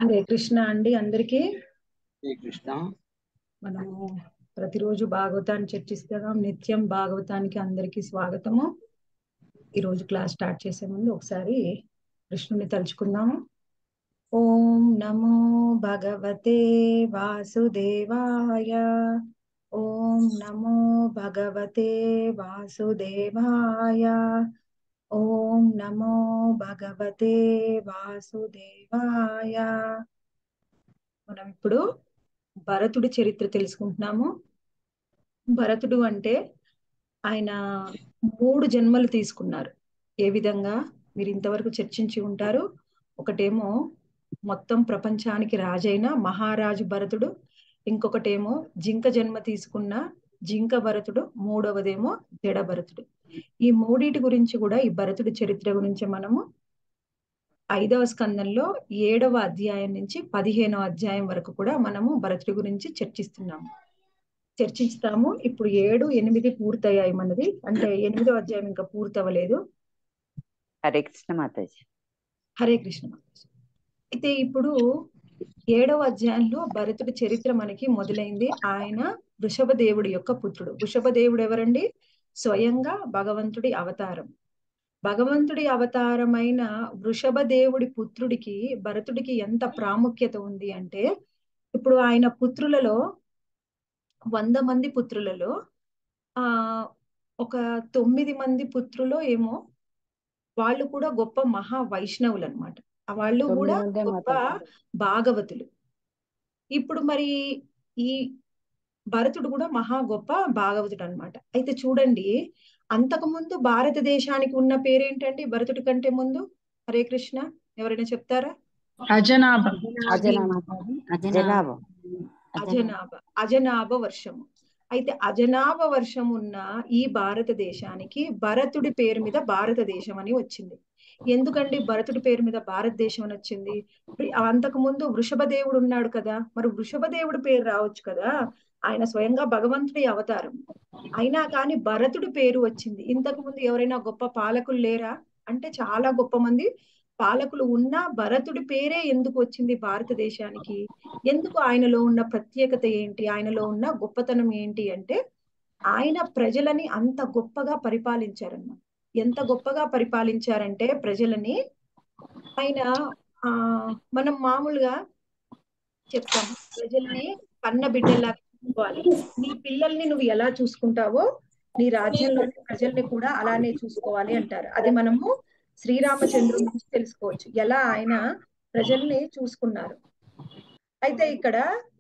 హరే కృష్ణ అండి అందరికీ శ్రీకృష్ణ మనము ప్రతిరోజు భాగవతాన్ని చర్చిస్తున్నాం నిత్యం భాగవతానికి అందరికీ స్వాగతము ఈరోజు క్లాస్ స్టార్ట్ చేసే ముందు ఒకసారి కృష్ణుని తలుచుకుందాము ఓం నమో భగవతే వాసుదేవాయ ఓం నమో భగవతే వాసుదేవాయ ఓం నమో భగవతే వాసుదేవాయ మనం ఇప్పుడు భరతుడి చరిత్ర తెలుసుకుంటున్నాము భరతుడు అంటే ఆయన మూడు జన్మలు తీసుకున్నారు ఏ విధంగా మీరు ఇంతవరకు చర్చించి ఉంటారు ఒకటేమో మొత్తం ప్రపంచానికి రాజైన మహారాజు భరతుడు ఇంకొకటేమో జింక జన్మ తీసుకున్న జింక భరతుడు మూడవదేమో జడ భరతుడు ఈ మూడిటి గురించి కూడా ఈ భరతుడి చరిత్ర గురించి మనము ఐదవ స్కందంలో ఏడవ అధ్యాయం నుంచి పదిహేనవ అధ్యాయం వరకు కూడా మనము భరతుడి గురించి చర్చిస్తున్నాము చర్చిస్తాము ఇప్పుడు ఏడు ఎనిమిది పూర్తయ్యాయి మనది అంటే ఎనిమిదవ అధ్యాయం ఇంకా పూర్తవలేదు హరే కృష్ణ మాతాజీ హరే కృష్ణ మాతాజీ. అయితే ఇప్పుడు ఏడవ అధ్యాయంలో భరతుడి చరిత్ర మనకి మొదలైంది ఆయన వృషభదేవుడి యొక్క పుత్రుడు వృషభదేవుడు ఎవరండి స్వయంగా భగవంతుడి అవతారం భగవంతుడి అవతారమైన వృషభదేవుడి పుత్రుడికి భరతుడికి ఎంత ప్రాముఖ్యత ఉంది అంటే ఇప్పుడు ఆయన పుత్రులలో వంద మంది పుత్రులలో ఆ ఒక తొమ్మిది మంది పుత్రులో ఏమో వాళ్ళు కూడా గొప్ప మహా వైష్ణవులు అనమాట వాళ్ళు కూడా గొప్ప భాగవతులు ఇప్పుడు మరి ఈ భరతుడు కూడా మహా గొప్ప భాగవతుడు అనమాట అయితే చూడండి అంతకు ముందు భారతదేశానికి ఉన్న పేరేంటండి భరతుడి కంటే ముందు హరే కృష్ణ ఎవరైనా చెప్తారా అజనాభ జనాభా అజనాభ అజనాభ వర్షము అయితే అజనాభ వర్షం ఉన్న ఈ భారతదేశానికి భరతుడి పేరు మీద భారతదేశం అని వచ్చింది ఎందుకండి భరతుడి పేరు మీద భారతదేశం అని వచ్చింది అంతకు ముందు వృషభదేవుడు ఉన్నాడు కదా మరి వృషభదేవుడి పేరు రావచ్చు కదా ఆయన స్వయంగా భగవంతుడి అవతారం అయినా కానీ భరతుడి పేరు వచ్చింది ఇంతకు ముందు ఎవరైనా గొప్ప పాలకులు లేరా అంటే చాలా గొప్ప మంది పాలకులు ఉన్నా భరతుడి పేరే ఎందుకు వచ్చింది భారతదేశానికి ఎందుకు ఆయనలో ఉన్న ప్రత్యేకత ఏంటి ఆయనలో ఉన్న గొప్పతనం ఏంటి అంటే ఆయన ప్రజలని అంత గొప్పగా పరిపాలించారన్నమాట ఎంత గొప్పగా పరిపాలించారంటే ప్రజలని ఆయన ఆ మనం మామూలుగా చెప్తాం ప్రజల్ని కన్న బిడ్డల్లాగా చూసుకోవాలి నీ పిల్లల్ని నువ్వు ఎలా చూసుకుంటావో నీ రాజ్యంలోని ప్రజల్ని కూడా అలానే చూసుకోవాలి అంటారు అది మనము శ్రీరామచంద్రుడి నుంచి తెలుసుకోవచ్చు ఎలా ఆయన ప్రజల్ని చూసుకున్నారు అయితే ఇక్కడ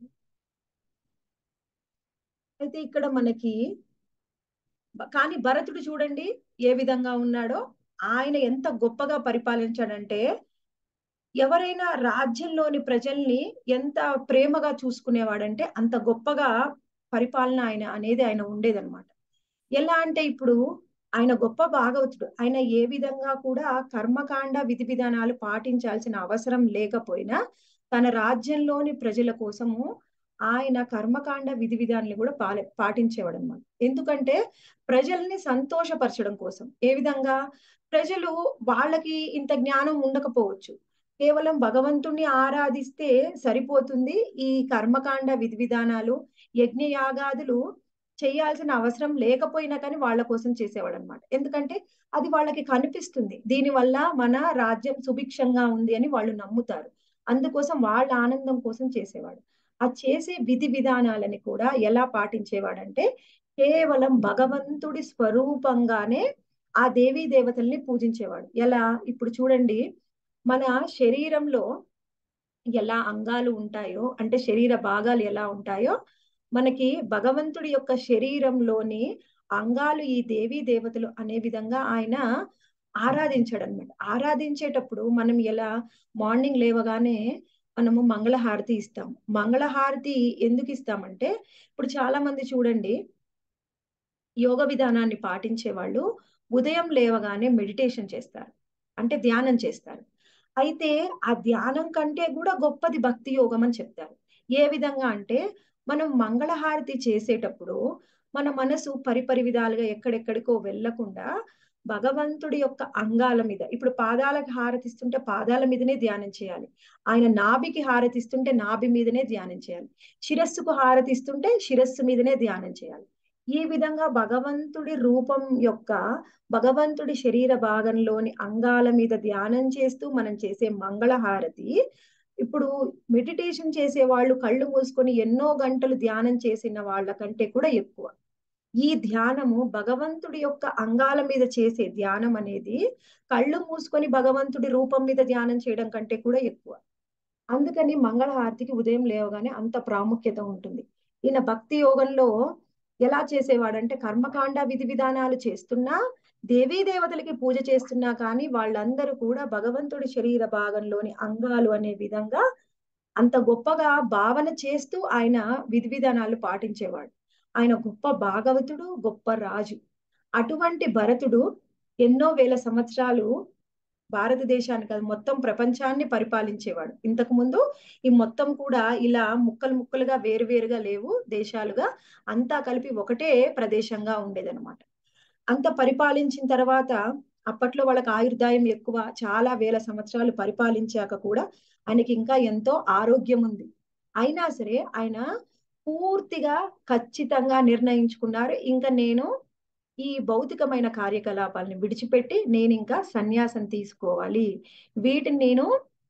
అయితే ఇక్కడ మనకి కానీ భరతుడు చూడండి ఏ విధంగా ఉన్నాడో ఆయన ఎంత గొప్పగా పరిపాలించాడంటే ఎవరైనా రాజ్యంలోని ప్రజల్ని ఎంత ప్రేమగా చూసుకునేవాడంటే అంత గొప్పగా పరిపాలన ఆయన అనేది ఆయన ఉండేదన్నమాట ఎలా అంటే ఇప్పుడు ఆయన గొప్ప భాగవతుడు ఆయన ఏ విధంగా కూడా కర్మకాండ విధి విధానాలు పాటించాల్సిన అవసరం లేకపోయినా తన రాజ్యంలోని ప్రజల కోసము ఆయన కర్మకాండ విధి విధానాలు కూడా పాల పాటించేవాడు అనమాట ఎందుకంటే ప్రజల్ని సంతోషపరచడం కోసం ఏ విధంగా ప్రజలు వాళ్ళకి ఇంత జ్ఞానం ఉండకపోవచ్చు కేవలం భగవంతుణ్ణి ఆరాధిస్తే సరిపోతుంది ఈ కర్మకాండ విధి విధానాలు యజ్ఞయాగాదులు చేయాల్సిన అవసరం లేకపోయినా కానీ వాళ్ళ కోసం చేసేవాడు అనమాట ఎందుకంటే అది వాళ్ళకి కనిపిస్తుంది దీనివల్ల మన రాజ్యం సుభిక్షంగా ఉంది అని వాళ్ళు నమ్ముతారు అందుకోసం వాళ్ళ ఆనందం కోసం చేసేవాడు ఆ చేసే విధి విధానాలని కూడా ఎలా పాటించేవాడంటే కేవలం భగవంతుడి స్వరూపంగానే ఆ దేవీ దేవతల్ని పూజించేవాడు ఎలా ఇప్పుడు చూడండి మన శరీరంలో ఎలా అంగాలు ఉంటాయో అంటే శరీర భాగాలు ఎలా ఉంటాయో మనకి భగవంతుడి యొక్క శరీరంలోని అంగాలు ఈ దేవీ దేవతలు అనే విధంగా ఆయన ఆరాధించాడు అనమాట ఆరాధించేటప్పుడు మనం ఎలా మార్నింగ్ లేవగానే మనము మంగళహారతి ఇస్తాం మంగళహారతి ఎందుకు ఇస్తామంటే ఇప్పుడు చాలా మంది చూడండి యోగ విధానాన్ని పాటించే వాళ్ళు ఉదయం లేవగానే మెడిటేషన్ చేస్తారు అంటే ధ్యానం చేస్తారు అయితే ఆ ధ్యానం కంటే కూడా గొప్పది భక్తి యోగం అని చెప్తారు ఏ విధంగా అంటే మనం మంగళహారతి చేసేటప్పుడు మన మనసు పరిపరి విధాలుగా ఎక్కడెక్కడికో వెళ్లకుండా భగవంతుడి యొక్క అంగాల మీద ఇప్పుడు పాదాలకు హారతిస్తుంటే పాదాల మీదనే ధ్యానం చేయాలి ఆయన నాభికి హారతిస్తుంటే నాభి మీదనే ధ్యానం చేయాలి శిరస్సుకు హారతిస్తుంటే శిరస్సు మీదనే ధ్యానం చేయాలి ఈ విధంగా భగవంతుడి రూపం యొక్క భగవంతుడి శరీర భాగంలోని అంగాల మీద ధ్యానం చేస్తూ మనం చేసే మంగళహారతి ఇప్పుడు మెడిటేషన్ చేసే వాళ్ళు కళ్ళు మూసుకొని ఎన్నో గంటలు ధ్యానం చేసిన వాళ్ళ కంటే కూడా ఎక్కువ ఈ ధ్యానము భగవంతుడి యొక్క అంగాల మీద చేసే ధ్యానం అనేది కళ్ళు మూసుకొని భగవంతుడి రూపం మీద ధ్యానం చేయడం కంటే కూడా ఎక్కువ అందుకని మంగళహారతికి ఉదయం లేవగానే అంత ప్రాముఖ్యత ఉంటుంది ఈయన భక్తి యోగంలో ఎలా చేసేవాడంటే కర్మకాండ విధి విధానాలు చేస్తున్నా దేవీ దేవతలకి పూజ చేస్తున్నా కానీ వాళ్ళందరూ కూడా భగవంతుడి శరీర భాగంలోని అంగాలు అనే విధంగా అంత గొప్పగా భావన చేస్తూ ఆయన విధి విధానాలు పాటించేవాడు ఆయన గొప్ప భాగవతుడు గొప్ప రాజు అటువంటి భరతుడు ఎన్నో వేల సంవత్సరాలు భారతదేశాన్ని కాదు మొత్తం ప్రపంచాన్ని పరిపాలించేవాడు ఇంతకు ముందు ఈ మొత్తం కూడా ఇలా ముక్కలు ముక్కలుగా వేరువేరుగా లేవు దేశాలుగా అంతా కలిపి ఒకటే ప్రదేశంగా ఉండేదన్నమాట అంత పరిపాలించిన తర్వాత అప్పట్లో వాళ్ళకి ఆయుర్దాయం ఎక్కువ చాలా వేల సంవత్సరాలు పరిపాలించాక కూడా ఆయనకి ఇంకా ఎంతో ఆరోగ్యం ఉంది అయినా సరే ఆయన పూర్తిగా ఖచ్చితంగా నిర్ణయించుకున్నారు ఇంకా నేను ఈ భౌతికమైన కార్యకలాపాలను విడిచిపెట్టి నేను ఇంకా సన్యాసం తీసుకోవాలి వీటిని నేను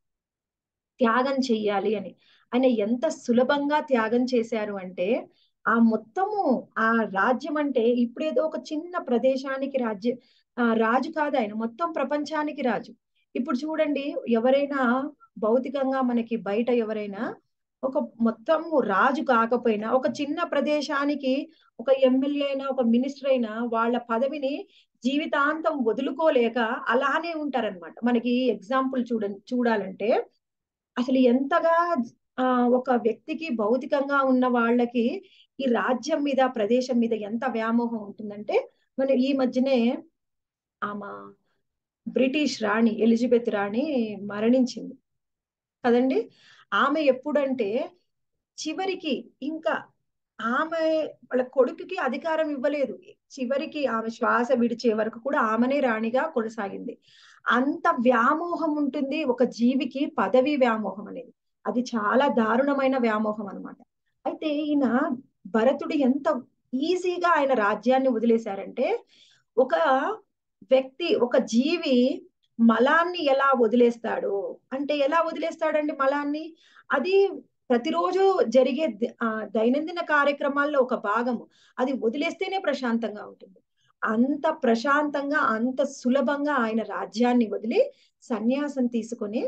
త్యాగం చెయ్యాలి అని ఆయన ఎంత సులభంగా త్యాగం చేశారు అంటే ఆ మొత్తము ఆ రాజ్యం అంటే ఇప్పుడేదో ఒక చిన్న ప్రదేశానికి రాజ్య ఆ రాజు కాదు ఆయన మొత్తం ప్రపంచానికి రాజు ఇప్పుడు చూడండి ఎవరైనా భౌతికంగా మనకి బయట ఎవరైనా ఒక మొత్తం రాజు కాకపోయినా ఒక చిన్న ప్రదేశానికి ఒక ఎమ్మెల్యే అయినా ఒక మినిస్టర్ అయినా వాళ్ళ పదవిని జీవితాంతం వదులుకోలేక అలానే ఉంటారనమాట మనకి ఎగ్జాంపుల్ చూడ చూడాలంటే అసలు ఎంతగా ఆ ఒక వ్యక్తికి భౌతికంగా ఉన్న వాళ్ళకి ఈ రాజ్యం మీద ప్రదేశం మీద ఎంత వ్యామోహం ఉంటుందంటే మన ఈ మధ్యనే ఆమె బ్రిటిష్ రాణి ఎలిజబెత్ రాణి మరణించింది కదండి ఆమె ఎప్పుడంటే చివరికి ఇంకా ఆమె వాళ్ళ కొడుకుకి అధికారం ఇవ్వలేదు చివరికి ఆమె శ్వాస విడిచే వరకు కూడా ఆమెనే రాణిగా కొనసాగింది అంత వ్యామోహం ఉంటుంది ఒక జీవికి పదవి వ్యామోహం అనేది అది చాలా దారుణమైన వ్యామోహం అనమాట అయితే ఈయన భరతుడు ఎంత ఈజీగా ఆయన రాజ్యాన్ని వదిలేశారంటే ఒక వ్యక్తి ఒక జీవి మలాన్ని ఎలా వదిలేస్తాడు అంటే ఎలా వదిలేస్తాడండి మలాన్ని అది ప్రతిరోజు జరిగే దైనందిన కార్యక్రమాల్లో ఒక భాగము అది వదిలేస్తేనే ప్రశాంతంగా ఉంటుంది అంత ప్రశాంతంగా అంత సులభంగా ఆయన రాజ్యాన్ని వదిలి సన్యాసం తీసుకొని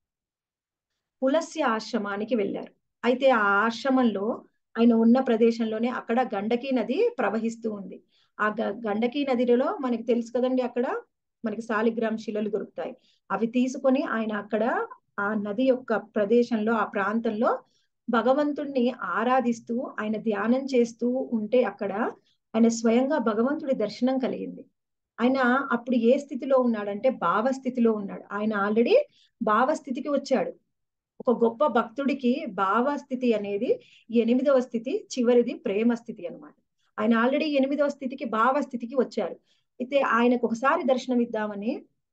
పులస్య ఆశ్రమానికి వెళ్ళారు అయితే ఆ ఆశ్రమంలో ఆయన ఉన్న ప్రదేశంలోనే అక్కడ గండకీ నది ప్రవహిస్తూ ఉంది ఆ గండకీ నదిలో మనకి తెలుసు కదండి అక్కడ మనకి సాలిగ్రామ్ శిలలు దొరుకుతాయి అవి తీసుకొని ఆయన అక్కడ ఆ నది యొక్క ప్రదేశంలో ఆ ప్రాంతంలో భగవంతుణ్ణి ఆరాధిస్తూ ఆయన ధ్యానం చేస్తూ ఉంటే అక్కడ ఆయన స్వయంగా భగవంతుడి దర్శనం కలిగింది ఆయన అప్పుడు ఏ స్థితిలో ఉన్నాడంటే భావస్థితిలో ఉన్నాడు ఆయన ఆల్రెడీ భావస్థితికి వచ్చాడు ఒక గొప్ప భక్తుడికి భావస్థితి అనేది ఎనిమిదవ స్థితి చివరిది ప్రేమ స్థితి అనమాట ఆయన ఆల్రెడీ ఎనిమిదవ స్థితికి భావస్థితికి వచ్చారు అయితే ఆయనకు ఒకసారి దర్శనం ఇద్దామని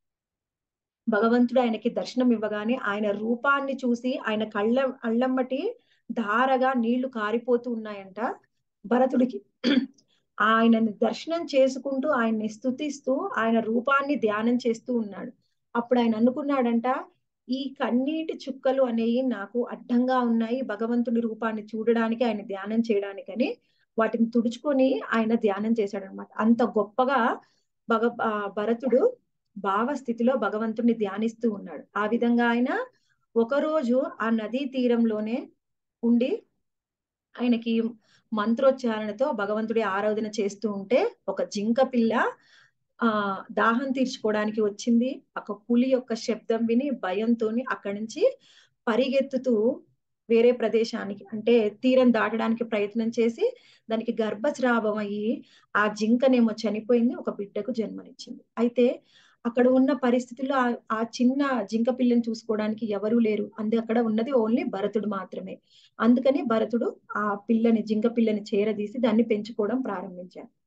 భగవంతుడు ఆయనకి దర్శనం ఇవ్వగానే ఆయన రూపాన్ని చూసి ఆయన కళ్ళ అళ్ళమ్మటి ధారగా నీళ్లు కారిపోతూ ఉన్నాయంట భరతుడికి ఆయనని దర్శనం చేసుకుంటూ ఆయన్ని స్థుతిస్తూ ఆయన రూపాన్ని ధ్యానం చేస్తూ ఉన్నాడు అప్పుడు ఆయన అనుకున్నాడంట ఈ కన్నీటి చుక్కలు అనేవి నాకు అడ్డంగా ఉన్నాయి భగవంతుడి రూపాన్ని చూడడానికి ఆయన ధ్యానం చేయడానికని వాటిని తుడుచుకొని ఆయన ధ్యానం చేశాడు అనమాట అంత గొప్పగా భగ భరతుడు భావస్థితిలో భగవంతుడిని ధ్యానిస్తూ ఉన్నాడు ఆ విధంగా ఆయన ఒకరోజు ఆ నదీ తీరంలోనే ఉండి ఆయనకి మంత్రోచ్చారణతో భగవంతుడి ఆరాధన చేస్తూ ఉంటే ఒక జింక పిల్ల ఆ దాహం తీర్చుకోవడానికి వచ్చింది ఒక పులి యొక్క శబ్దం విని భయంతో అక్కడి నుంచి పరిగెత్తుతూ వేరే ప్రదేశానికి అంటే తీరం దాటడానికి ప్రయత్నం చేసి దానికి గర్భస్రావం అయ్యి ఆ జింకనేమో చనిపోయింది ఒక బిడ్డకు జన్మనిచ్చింది అయితే అక్కడ ఉన్న పరిస్థితుల్లో ఆ చిన్న జింక పిల్లని చూసుకోవడానికి ఎవరూ లేరు అందు అక్కడ ఉన్నది ఓన్లీ భరతుడు మాత్రమే అందుకని భరతుడు ఆ పిల్లని జింక పిల్లని చేరదీసి దాన్ని పెంచుకోవడం ప్రారంభించారు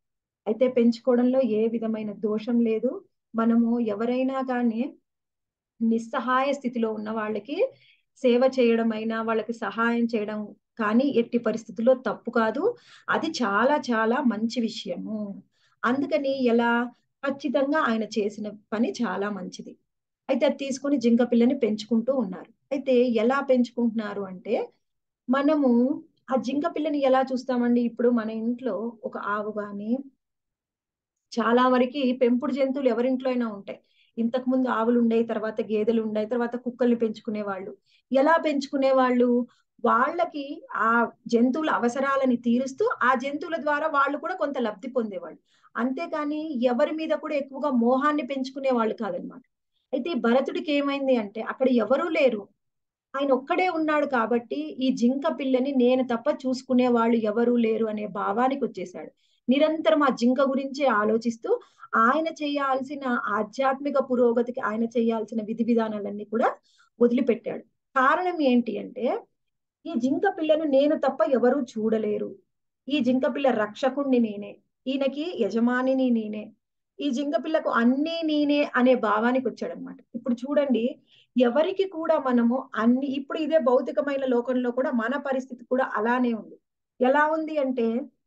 అయితే పెంచుకోవడంలో ఏ విధమైన దోషం లేదు మనము ఎవరైనా కానీ నిస్సహాయ స్థితిలో ఉన్న వాళ్ళకి సేవ చేయడం అయినా వాళ్ళకి సహాయం చేయడం కానీ ఎట్టి పరిస్థితుల్లో తప్పు కాదు అది చాలా చాలా మంచి విషయము అందుకని ఎలా ఖచ్చితంగా ఆయన చేసిన పని చాలా మంచిది అయితే అది తీసుకొని జింక పిల్లని పెంచుకుంటూ ఉన్నారు అయితే ఎలా పెంచుకుంటున్నారు అంటే మనము ఆ జింక పిల్లని ఎలా చూస్తామండి ఇప్పుడు మన ఇంట్లో ఒక ఆవు గాని చాలా వరకు పెంపుడు జంతువులు ఎవరింట్లో అయినా ఉంటాయి ఇంతకు ముందు ఆవులు ఉండేవి తర్వాత గేదెలు ఉండేవి తర్వాత కుక్కల్ని పెంచుకునే వాళ్ళు ఎలా పెంచుకునే వాళ్ళు వాళ్ళకి ఆ జంతువుల అవసరాలని తీరుస్తూ ఆ జంతువుల ద్వారా వాళ్ళు కూడా కొంత లబ్ధి పొందేవాళ్ళు అంతేకాని ఎవరి మీద కూడా ఎక్కువగా మోహాన్ని పెంచుకునే వాళ్ళు కాదనమాట అయితే ఈ భరతుడికి ఏమైంది అంటే అక్కడ ఎవరూ లేరు ఆయన ఒక్కడే ఉన్నాడు కాబట్టి ఈ జింక పిల్లని నేను తప్ప చూసుకునే వాళ్ళు ఎవరూ లేరు అనే భావానికి వచ్చేసాడు నిరంతరం ఆ జింక గురించే ఆలోచిస్తూ ఆయన చేయాల్సిన ఆధ్యాత్మిక పురోగతికి ఆయన చేయాల్సిన విధి విధానాలన్నీ కూడా వదిలిపెట్టాడు కారణం ఏంటి అంటే ఈ జింక పిల్లను నేను తప్ప ఎవరూ చూడలేరు ఈ జింక పిల్ల రక్షకుణ్ణి నేనే ఈయనకి యజమానిని నేనే ఈ జింక పిల్లకు అన్నీ నేనే అనే భావానికి వచ్చాడనమాట ఇప్పుడు చూడండి ఎవరికి కూడా మనము అన్ని ఇప్పుడు ఇదే భౌతికమైన లోకంలో కూడా మన పరిస్థితి కూడా అలానే ఉంది ఎలా ఉంది అంటే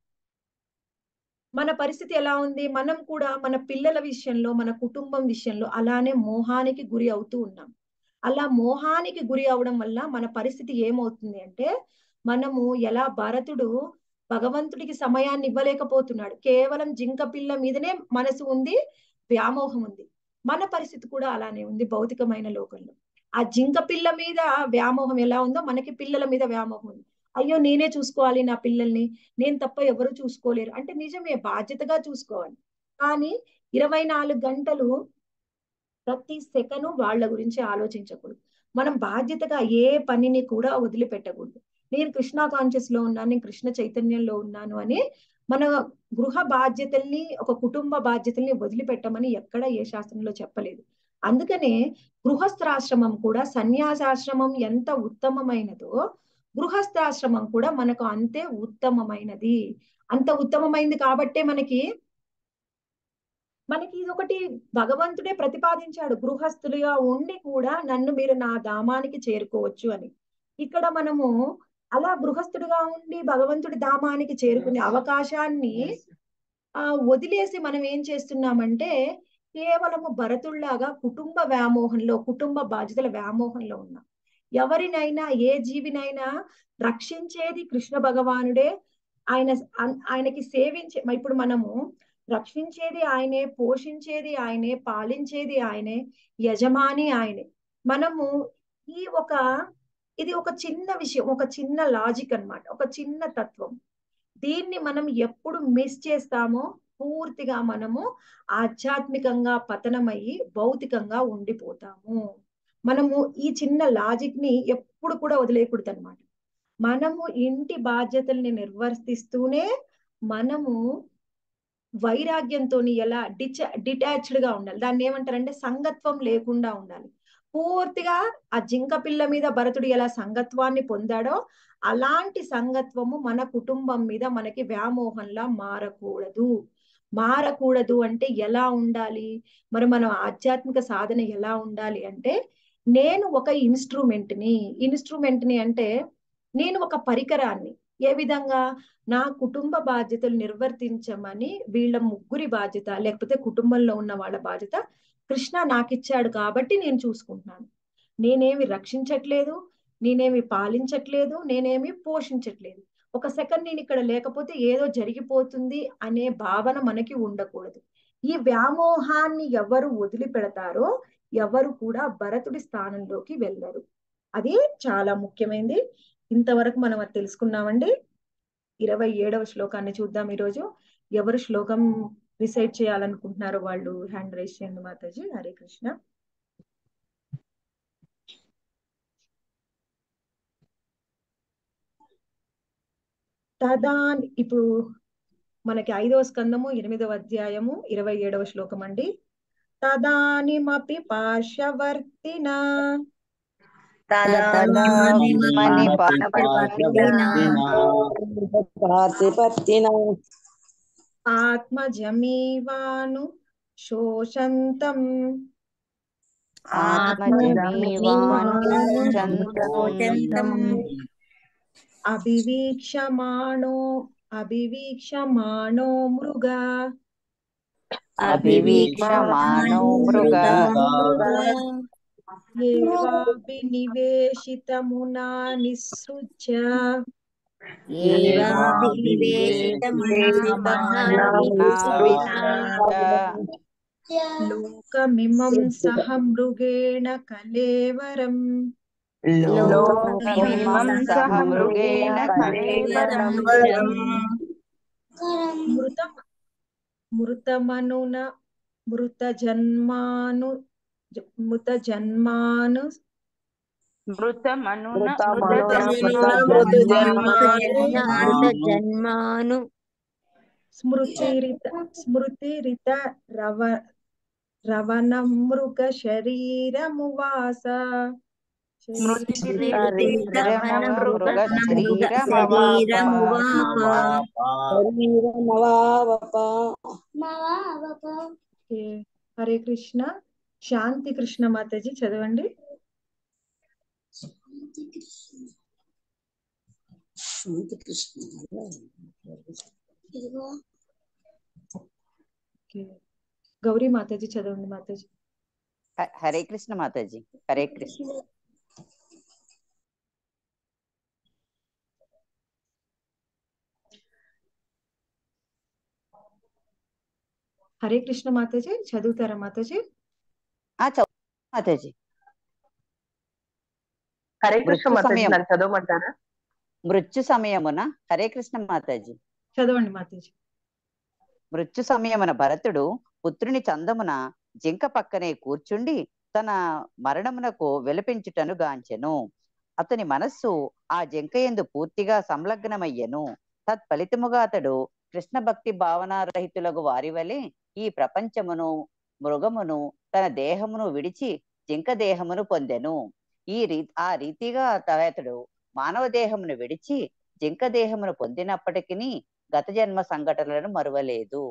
మన పరిస్థితి ఎలా ఉంది మనం కూడా మన పిల్లల విషయంలో మన కుటుంబం విషయంలో అలానే మోహానికి గురి అవుతూ ఉన్నాం అలా మోహానికి గురి అవడం వల్ల మన పరిస్థితి ఏమవుతుంది అంటే మనము ఎలా భరతుడు భగవంతుడికి సమయాన్ని ఇవ్వలేకపోతున్నాడు కేవలం జింక పిల్ల మీదనే మనసు ఉంది వ్యామోహం ఉంది మన పరిస్థితి కూడా అలానే ఉంది భౌతికమైన లోకంలో ఆ జింక పిల్ల మీద వ్యామోహం ఎలా ఉందో మనకి పిల్లల మీద వ్యామోహం ఉంది అయ్యో నేనే చూసుకోవాలి నా పిల్లల్ని నేను తప్ప ఎవరు చూసుకోలేరు అంటే నిజమే బాధ్యతగా చూసుకోవాలి కానీ ఇరవై నాలుగు గంటలు ప్రతి సెకను వాళ్ళ గురించి ఆలోచించకూడదు మనం బాధ్యతగా ఏ పనిని కూడా వదిలిపెట్టకూడదు నేను కృష్ణ కాన్షియస్ లో ఉన్నాను నేను కృష్ణ చైతన్యంలో ఉన్నాను అని మన గృహ బాధ్యతల్ని ఒక కుటుంబ బాధ్యతల్ని వదిలిపెట్టమని ఎక్కడ ఏ శాస్త్రంలో చెప్పలేదు అందుకనే గృహస్థాశ్రమం కూడా సన్యాసాశ్రమం ఎంత ఉత్తమమైనదో గృహస్థాశ్రమం కూడా మనకు అంతే ఉత్తమమైనది అంత ఉత్తమమైనది కాబట్టే మనకి మనకి ఇది ఒకటి భగవంతుడే ప్రతిపాదించాడు గృహస్థులుగా ఉండి కూడా నన్ను మీరు నా ధామానికి చేరుకోవచ్చు అని ఇక్కడ మనము అలా గృహస్థుడిగా ఉండి భగవంతుడి ధామానికి చేరుకునే అవకాశాన్ని ఆ వదిలేసి మనం ఏం చేస్తున్నామంటే కేవలము భరతుల్లాగా కుటుంబ వ్యామోహంలో కుటుంబ బాధ్యతల వ్యామోహంలో ఉన్నాం ఎవరినైనా ఏ జీవినైనా రక్షించేది కృష్ణ భగవానుడే ఆయన ఆయనకి సేవించే ఇప్పుడు మనము రక్షించేది ఆయనే పోషించేది ఆయనే పాలించేది ఆయనే యజమాని ఆయనే మనము ఈ ఒక ఇది ఒక చిన్న విషయం ఒక చిన్న లాజిక్ అన్నమాట ఒక చిన్న తత్వం దీన్ని మనం ఎప్పుడు మిస్ చేస్తామో పూర్తిగా మనము ఆధ్యాత్మికంగా పతనమయ్యి భౌతికంగా ఉండిపోతాము మనము ఈ చిన్న లాజిక్ ని ఎప్పుడు కూడా వదిలేయకూడదు అనమాట మనము ఇంటి బాధ్యతల్ని నిర్వర్తిస్తూనే మనము వైరాగ్యంతో ఎలా డిచ డిటాచ్డ్ గా ఉండాలి దాన్ని ఏమంటారంటే సంగత్వం లేకుండా ఉండాలి పూర్తిగా ఆ జింక పిల్ల మీద భరతుడు ఎలా సంగత్వాన్ని పొందాడో అలాంటి సంగత్వము మన కుటుంబం మీద మనకి వ్యామోహంలా మారకూడదు మారకూడదు అంటే ఎలా ఉండాలి మరి మనం ఆధ్యాత్మిక సాధన ఎలా ఉండాలి అంటే నేను ఒక ఇన్స్ట్రుమెంట్ ని ఇన్స్ట్రుమెంట్ ని అంటే నేను ఒక పరికరాన్ని ఏ విధంగా నా కుటుంబ బాధ్యతలు నిర్వర్తించమని వీళ్ళ ముగ్గురి బాధ్యత లేకపోతే కుటుంబంలో ఉన్న వాళ్ళ బాధ్యత కృష్ణ నాకిచ్చాడు కాబట్టి నేను చూసుకుంటున్నాను నేనేమి రక్షించట్లేదు నేనేమి పాలించట్లేదు నేనేమి పోషించట్లేదు ఒక సెకండ్ నేను ఇక్కడ లేకపోతే ఏదో జరిగిపోతుంది అనే భావన మనకి ఉండకూడదు ఈ వ్యామోహాన్ని ఎవరు వదిలిపెడతారో ఎవరు కూడా భరతుడి స్థానంలోకి వెళ్ళరు అది చాలా ముఖ్యమైనది ఇంతవరకు మనం అది తెలుసుకున్నామండి ఇరవై ఏడవ శ్లోకాన్ని చూద్దాం ఈరోజు ఎవరు శ్లోకం రిసైడ్ చేయాలనుకుంటున్నారో వాళ్ళు హ్యాండ్ రైస్ చేయండి మాతాజీ హరే కృష్ణ తదా ఇప్పుడు మనకి ఐదవ స్కందము ఎనిమిదవ అధ్యాయము ఇరవై ఏడవ శ్లోకం అండి తదానిమపి పార్శ్వవర్తిన పార్శ్వవర్తిన ఆత్మజమీవాను శోషంతం ఆత్మజమీవానుచంతం అభివీక్షమాణో అభివీక్షమాణో మృగా అభివీక్షమాణో మృగ ఏవాభినివేశితమునా నిస్సృజ్య లోకమిమం సహ మృగేణ కలేవరం లోకమిమం సహ మృగేణ కలేవరం మృతం మృతమనున మృత జన్మాను మృత జన్మాను మృతమనున జన్మాను స్మృతిరిత స్మృతిరిత రవ రవణమృగ శరీరమువాస ఓకే. హరే కృష్ణ శాంతి కృష్ణ మాతాజీ చదవండి ఓకే. గౌరీ మాతాజీ చదవండి మాతాజీ హ- హరే కృష్ణ మాతాజీ హరే కృష్ణ హరే కృష్ణ మాతాజీ చదువుతారా మాతాజీ ఆ చదువు మాతాజీ హరే కృష్ణ మృత్యు మాతాజీ సమయం. నన్ను చదవమంటారా మృత్యు సమయమున హరే కృష్ణ మాతాజీ చదవండి మాతాజీ మృత్యు సమయమున భరతుడు పుత్రుని చందమున జింక పక్కనే కూర్చుండి తన మరణమునకు విలపించుటను గాంచెను అతని మనస్సు ఆ జింక ఎందు పూర్తిగా సంలగ్నమయ్యెను తత్ఫలితముగా అతడు కృష్ణ భక్తి భావనారహితులకు వారి వలె ఈ ప్రపంచమును మృగమును తన దేహమును విడిచి జింక దేహమును పొందెను ఈ రీ ఆ రీతిగా అతడు మానవ దేహమును విడిచి జింక దేహమును పొందినప్పటికీ గత జన్మ సంఘటనలను మరువలేదు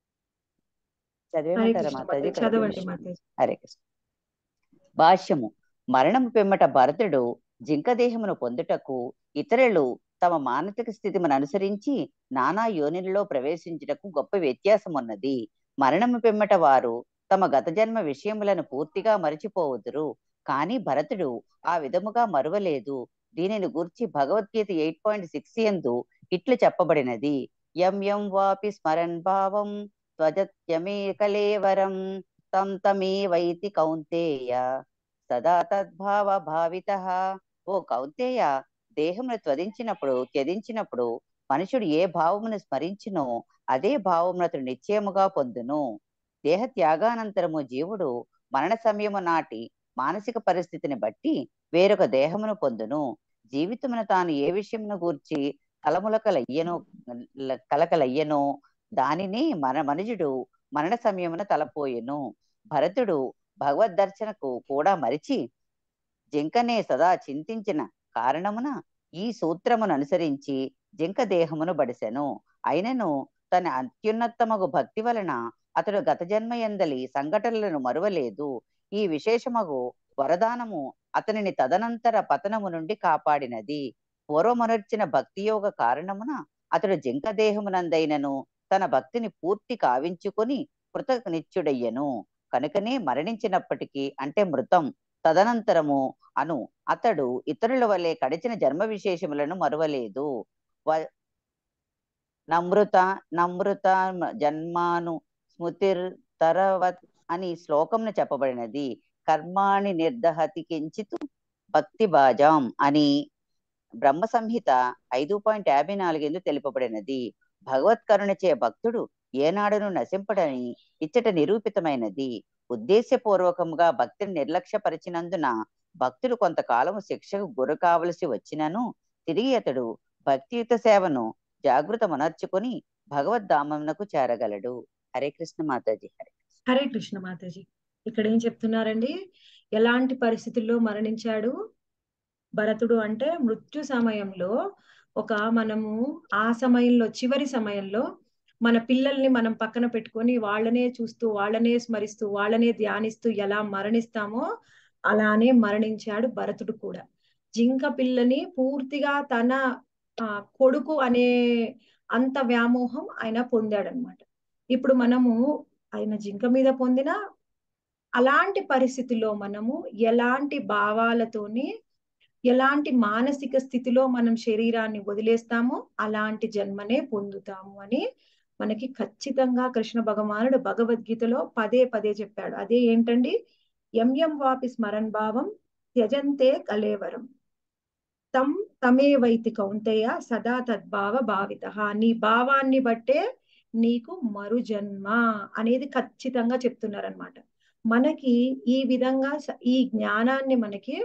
హరే చదివేమంటారా కృష్ణ మాతాజీ మాతాజీ చదవండి మాతాజీ హరే కృష్ణ భాష్యము మరణము పిమ్మట భరతుడు జింక దేహమును పొందుటకు ఇతరులు తమ మానసిక స్థితిని అనుసరించి నానా యోనిలలో ప్రవేశించుటకు గొప్ప వ్యత్యాసం ఉన్నది మరణము పిమ్మట వారు తమ గత జన్మ విషయములను పూర్తిగా మరచిపోవుదురు కానీ భరతుడు ఆ విధముగా మరువలేదు దీనిని గూర్చి భగవద్గీత ఎయిట్ పాయింట్ సిక్స్ ఎందు ఇట్లు చెప్పబడినది యం యం వాపి స్మరన్ భావం త్వజత్యమే కలేవరం తం తమే వైతి కౌంతేయ సదా తద్భావ భావిత ఓ కౌంతేయ దేహమును త్వదించినప్పుడు త్యదించినప్పుడు మనుషుడు ఏ భావమును స్మరించునో అదే భావమును అతడు నిశ్చయముగా పొందును దేహ త్యాగానంతరము జీవుడు మరణ సమయము నాటి మానసిక పరిస్థితిని బట్టి వేరొక దేహమును పొందును జీవితమును తాను ఏ విషయమును గూర్చి తలములకలయ్యనో కలకలయ్యనో దానిని మన మనుజుడు మరణ సమయమున తలపోయెను భరతుడు భగవద్ దర్శనకు కూడా మరిచి జింకనే సదా చింతించిన కారణమున ఈ సూత్రమును అనుసరించి జింక దేహమును బడిసెను అయినను తన అత్యున్నతమగు భక్తి వలన అతడు గత జన్మ ఎందలి సంఘటనలను మరువలేదు ఈ విశేషమగు వరదానము అతనిని తదనంతర పతనము నుండి కాపాడినది పూర్వమనర్చిన భక్తి యోగ కారణమున అతడు జింక దేహమునందైనను తన భక్తిని పూర్తి కావించుకొని కృతనిత్యుడయ్యను కనుకనే మరణించినప్పటికీ అంటే మృతం తదనంతరము అను అతడు ఇతరుల వలె కడిచిన జన్మ విశేషములను మరువలేదు వ- నమృత నమృత జన్మాను స్మృతిర్ తరవత్ అని శ్లోకంను చెప్పబడినది కర్మాణి నిర్దహతి కించిత్ భక్తి బాజాం అని బ్రహ్మ సంహిత ఐదు పాయింట్ యాభై నాలుగేందు తెలుపబడినది భగవత్ కరుణచే భక్తుడు ఏనాడును నశింపడని ఇచ్చట నిరూపితమైనది ఉద్దేశపూర్వకంగా భక్తిని నిర్లక్ష్యపరిచినందున భక్తుడు కొంతకాలము శిక్షకు గురి కావలసి వచ్చినను తిరిగి అతడు భక్తియుత సేవను జాగృతమనర్చుకొని భగవద్ధామమునకు చేరగలడు హరే కృష్ణ మాతాజీ హరే హరే కృష్ణ మాతాజీ ఇక్కడ ఏం చెప్తున్నారండి ఎలాంటి పరిస్థితుల్లో మరణించాడు భరతుడు అంటే మృత్యు సమయంలో ఒక మనము ఆ సమయంలో చివరి సమయంలో మన పిల్లల్ని మనం పక్కన పెట్టుకొని వాళ్ళనే చూస్తూ వాళ్ళనే స్మరిస్తూ వాళ్ళనే ధ్యానిస్తూ ఎలా మరణిస్తామో అలానే మరణించాడు భరతుడు కూడా జింక పిల్లని పూర్తిగా తన ఆ, కొడుకు అనే అంత వ్యామోహం ఆయన పొందాడనమాట ఇప్పుడు మనము ఆయన జింక మీద పొందిన అలాంటి పరిస్థితిలో మనము ఎలాంటి భావాలతోని ఎలాంటి మానసిక స్థితిలో మనం శరీరాన్ని వదిలేస్తామో అలాంటి జన్మనే పొందుతాము అని మనకి ఖచ్చితంగా కృష్ణ భగవానుడు భగవద్గీతలో పదే పదే చెప్పాడు అదే ఏంటండి ఎం ఎం వాపి స్మరణ్ భావం త్యజంతే కలేవరం తం తమే వైతి కౌంతేయ సదా తద్భావ భావిత నీ భావాన్ని బట్టే నీకు మరు జన్మ అనేది ఖచ్చితంగా చెప్తున్నారనమాట మనకి ఈ విధంగా స- ఈ జ్ఞానాన్ని మనకి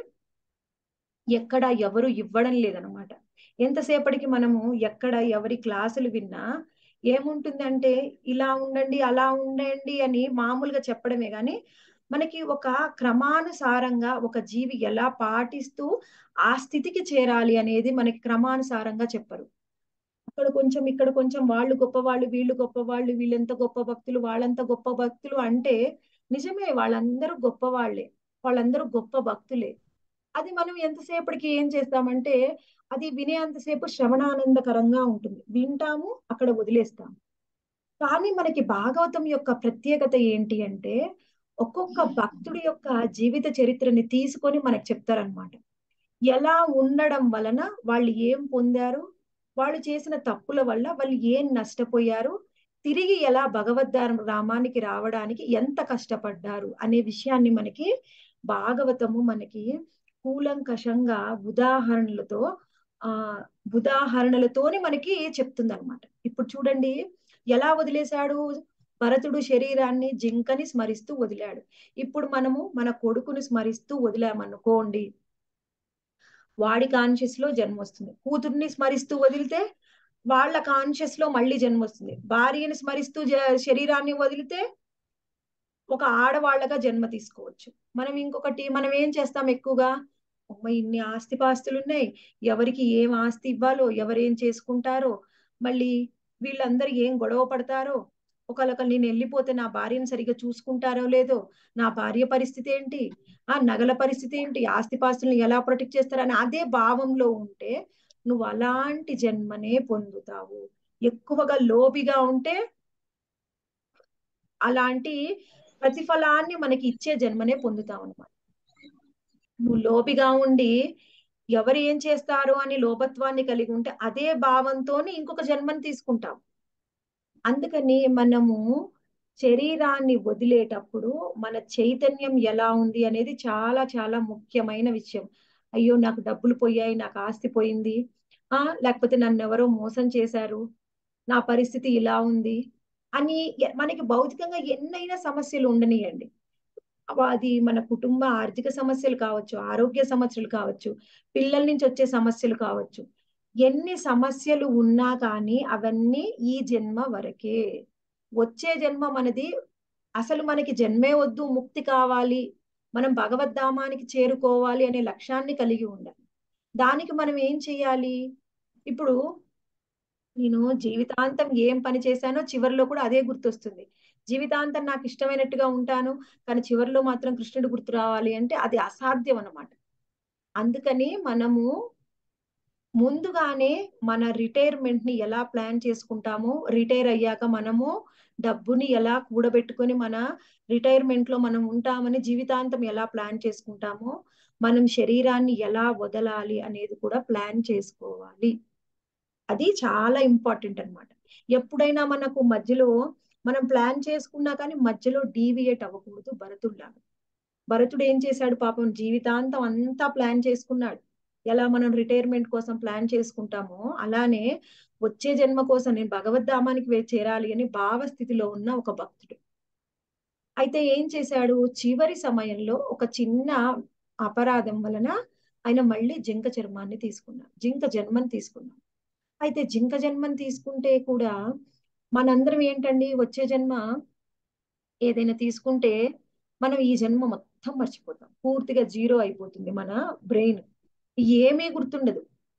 ఎక్కడ ఎవరు ఇవ్వడం లేదనమాట ఎంతసేపటికి మనము ఎక్కడ ఎవరి క్లాసులు విన్నా ఏముంటుందంటే ఇలా ఉండండి అలా ఉండండి అని మామూలుగా చెప్పడమే గాని మనకి ఒక క్రమానుసారంగా ఒక జీవి ఎలా పాటిస్తూ ఆ స్థితికి చేరాలి అనేది మనకి క్రమానుసారంగా చెప్పరు అక్కడ కొంచెం ఇక్కడ కొంచెం వాళ్ళు గొప్పవాళ్ళు వీళ్ళు గొప్పవాళ్ళు వీళ్ళెంత గొప్ప భక్తులు వాళ్ళంత గొప్ప భక్తులు అంటే నిజమే వాళ్ళందరూ గొప్పవాళ్లే వాళ్ళందరూ గొప్ప భక్తులే అది మనం ఎంతసేపటికి ఏం చేస్తామంటే అది వినేంతసేపు శ్రవణానందకరంగా ఉంటుంది వింటాము అక్కడ వదిలేస్తాము కానీ మనకి భాగవతం యొక్క ప్రత్యేకత ఏంటి అంటే ఒక్కొక్క భక్తుడి యొక్క జీవిత చరిత్రని తీసుకొని మనకు చెప్తారనమాట ఎలా ఉండడం వలన వాళ్ళు ఏం పొందారు వాళ్ళు చేసిన తప్పుల వల్ల వాళ్ళు ఏం నష్టపోయారు తిరిగి ఎలా భగవద్ రామానికి రావడానికి ఎంత కష్టపడ్డారు అనే విషయాన్ని మనకి భాగవతము మనకి కూలంకషంగా ఉదాహరణలతో ఆ ఉదాహరణలతోని మనకి చెప్తుంది అనమాట ఇప్పుడు చూడండి ఎలా వదిలేశాడు భరతుడు శరీరాన్ని జింకని స్మరిస్తూ వదిలాడు ఇప్పుడు మనము మన కొడుకుని స్మరిస్తూ వదిలామనుకోండి వాడి కాన్షియస్ లో జన్మ వస్తుంది కూతుర్ని స్మరిస్తూ వదిలితే వాళ్ళ కాన్షియస్ లో మళ్ళీ జన్మ వస్తుంది భార్యని స్మరిస్తూ జ- శరీరాన్ని వదిలితే ఒక ఆడవాళ్ళగా జన్మ తీసుకోవచ్చు మనం ఇంకొకటి మనం ఏం చేస్తాం ఎక్కువగా అమ్మ ఇన్ని ఆస్తిపాస్తులు ఉన్నాయి ఎవరికి ఏం ఆస్తి ఇవ్వాలో ఎవరేం చేసుకుంటారో మళ్ళీ వీళ్ళందరూ ఏం గొడవ పడతారో ఒకళ్ళొకరు నేను వెళ్ళిపోతే నా భార్యను సరిగ్గా చూసుకుంటారో లేదో నా భార్య పరిస్థితి ఏంటి ఆ నగల పరిస్థితి ఏంటి ఆస్తిపాస్తులను ఎలా ప్రొటెక్ట్ చేస్తారని అదే భావంలో ఉంటే నువ్వు అలాంటి జన్మనే పొందుతావు ఎక్కువగా లోబిగా ఉంటే అలాంటి ప్రతిఫలాన్ని మనకి ఇచ్చే జన్మనే పొందుతావు అనమాట నువ్వు లోబిగా ఉండి ఎవరు ఏం చేస్తారు అని లోభత్వాన్ని కలిగి ఉంటే అదే భావంతోని ఇంకొక జన్మని తీసుకుంటాం అందుకని మనము శరీరాన్ని వదిలేటప్పుడు మన చైతన్యం ఎలా ఉంది అనేది చాలా చాలా ముఖ్యమైన విషయం అయ్యో నాకు డబ్బులు పోయాయి నాకు ఆస్తి పోయింది ఆ లేకపోతే నన్ను ఎవరో మోసం చేశారు నా పరిస్థితి ఇలా ఉంది అని ఎ- మనకి భౌతికంగా ఎన్నైనా సమస్యలు ఉండనియండి అవ- అది మన కుటుంబ ఆర్థిక సమస్యలు కావచ్చు ఆరోగ్య సమస్యలు కావచ్చు పిల్లల నుంచి వచ్చే సమస్యలు కావచ్చు ఎన్ని సమస్యలు ఉన్నా కానీ అవన్నీ ఈ జన్మ వరకే వచ్చే జన్మ మనది అసలు మనకి జన్మే వద్దు ముక్తి కావాలి మనం భగవద్ధామానికి చేరుకోవాలి అనే లక్ష్యాన్ని కలిగి ఉండాలి దానికి మనం ఏం చేయాలి ఇప్పుడు నేను జీవితాంతం ఏం పని చేశానో చివరిలో కూడా అదే గుర్తొస్తుంది జీవితాంతం నాకు ఇష్టమైనట్టుగా ఉంటాను కానీ చివరిలో మాత్రం కృష్ణుడు గుర్తు రావాలి అంటే అది అసాధ్యం అన్నమాట అందుకని మనము ముందుగానే మన రిటైర్మెంట్ ని ఎలా ప్లాన్ చేసుకుంటామో రిటైర్ అయ్యాక మనము డబ్బుని ఎలా కూడబెట్టుకొని మన రిటైర్మెంట్ లో మనం ఉంటామని జీవితాంతం ఎలా ప్లాన్ చేసుకుంటామో మనం శరీరాన్ని ఎలా వదలాలి అనేది కూడా ప్లాన్ చేసుకోవాలి అది చాలా ఇంపార్టెంట్ అన్నమాట ఎప్పుడైనా మనకు మధ్యలో మనం ప్లాన్ చేసుకున్నా కానీ మధ్యలో డీవియేట్ అవ్వకూడదు భరతుడిలాగా భరతుడు ఏం చేశాడు పాపం జీవితాంతం అంతా ప్లాన్ చేసుకున్నాడు ఎలా మనం రిటైర్మెంట్ కోసం ప్లాన్ చేసుకుంటామో అలానే వచ్చే జన్మ కోసం నేను భగవద్ధామానికి వే- చేరాలి అని భావస్థితిలో ఉన్న ఒక భక్తుడు అయితే ఏం చేశాడు చివరి సమయంలో ఒక చిన్న అపరాధం వలన ఆయన మళ్ళీ జింక చర్మాన్ని తీసుకున్నాడు జింక జన్మని తీసుకున్నాడు అయితే జింక జన్మని తీసుకుంటే కూడా మనందరం ఏంటండి వచ్చే జన్మ ఏదైనా తీసుకుంటే మనం ఈ జన్మ మొత్తం మర్చిపోతాం పూర్తిగా జీరో అయిపోతుంది మన బ్రెయిన్ ఏమీ గుర్తుండదు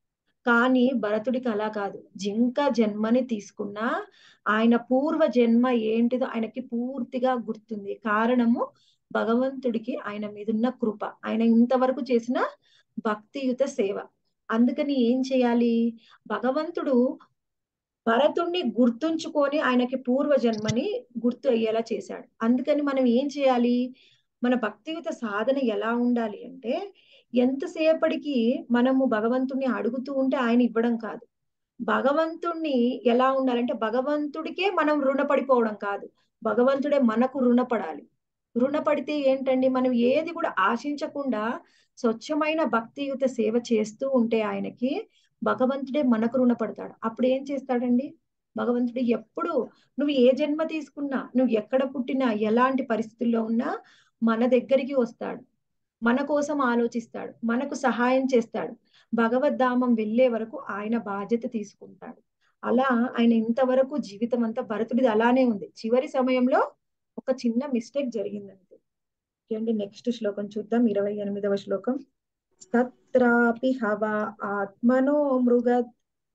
కానీ భరతుడికి అలా కాదు జింక జన్మని తీసుకున్నా ఆయన పూర్వ జన్మ ఏంటిదో ఆయనకి పూర్తిగా గుర్తుంది కారణము భగవంతుడికి ఆయన మీదున్న కృప ఆయన ఇంతవరకు చేసిన భక్తియుత సేవ అందుకని ఏం చేయాలి భగవంతుడు భరతుణ్ణి గుర్తుంచుకొని ఆయనకి పూర్వ జన్మని గుర్తు అయ్యేలా చేశాడు అందుకని మనం ఏం చేయాలి మన భక్తియుత సాధన ఎలా ఉండాలి అంటే ఎంతసేపటికి మనము భగవంతుణ్ణి అడుగుతూ ఉంటే ఆయన ఇవ్వడం కాదు భగవంతుణ్ణి ఎలా ఉండాలంటే భగవంతుడికే మనం రుణపడిపోవడం కాదు భగవంతుడే మనకు రుణపడాలి రుణపడితే ఏంటండి మనం ఏది కూడా ఆశించకుండా స్వచ్ఛమైన భక్తియుత సేవ చేస్తూ ఉంటే ఆయనకి భగవంతుడే మనకు రుణపడతాడు అప్పుడు ఏం చేస్తాడండి భగవంతుడు ఎప్పుడు నువ్వు ఏ జన్మ తీసుకున్నా నువ్వు ఎక్కడ పుట్టినా ఎలాంటి పరిస్థితుల్లో ఉన్నా మన దగ్గరికి వస్తాడు మన కోసం ఆలోచిస్తాడు మనకు సహాయం చేస్తాడు భగవద్ధామం వెళ్ళే వరకు ఆయన బాధ్యత తీసుకుంటాడు అలా ఆయన ఇంతవరకు జీవితం అంతా భరతుడిది అలానే ఉంది చివరి సమయంలో ఒక చిన్న మిస్టేక్ జరిగిందంతే చూడండి నెక్స్ట్ శ్లోకం చూద్దాం ఇరవై ఎనిమిదవ శ్లోకం తత్రాపి హవా ఆత్మనో మృగత్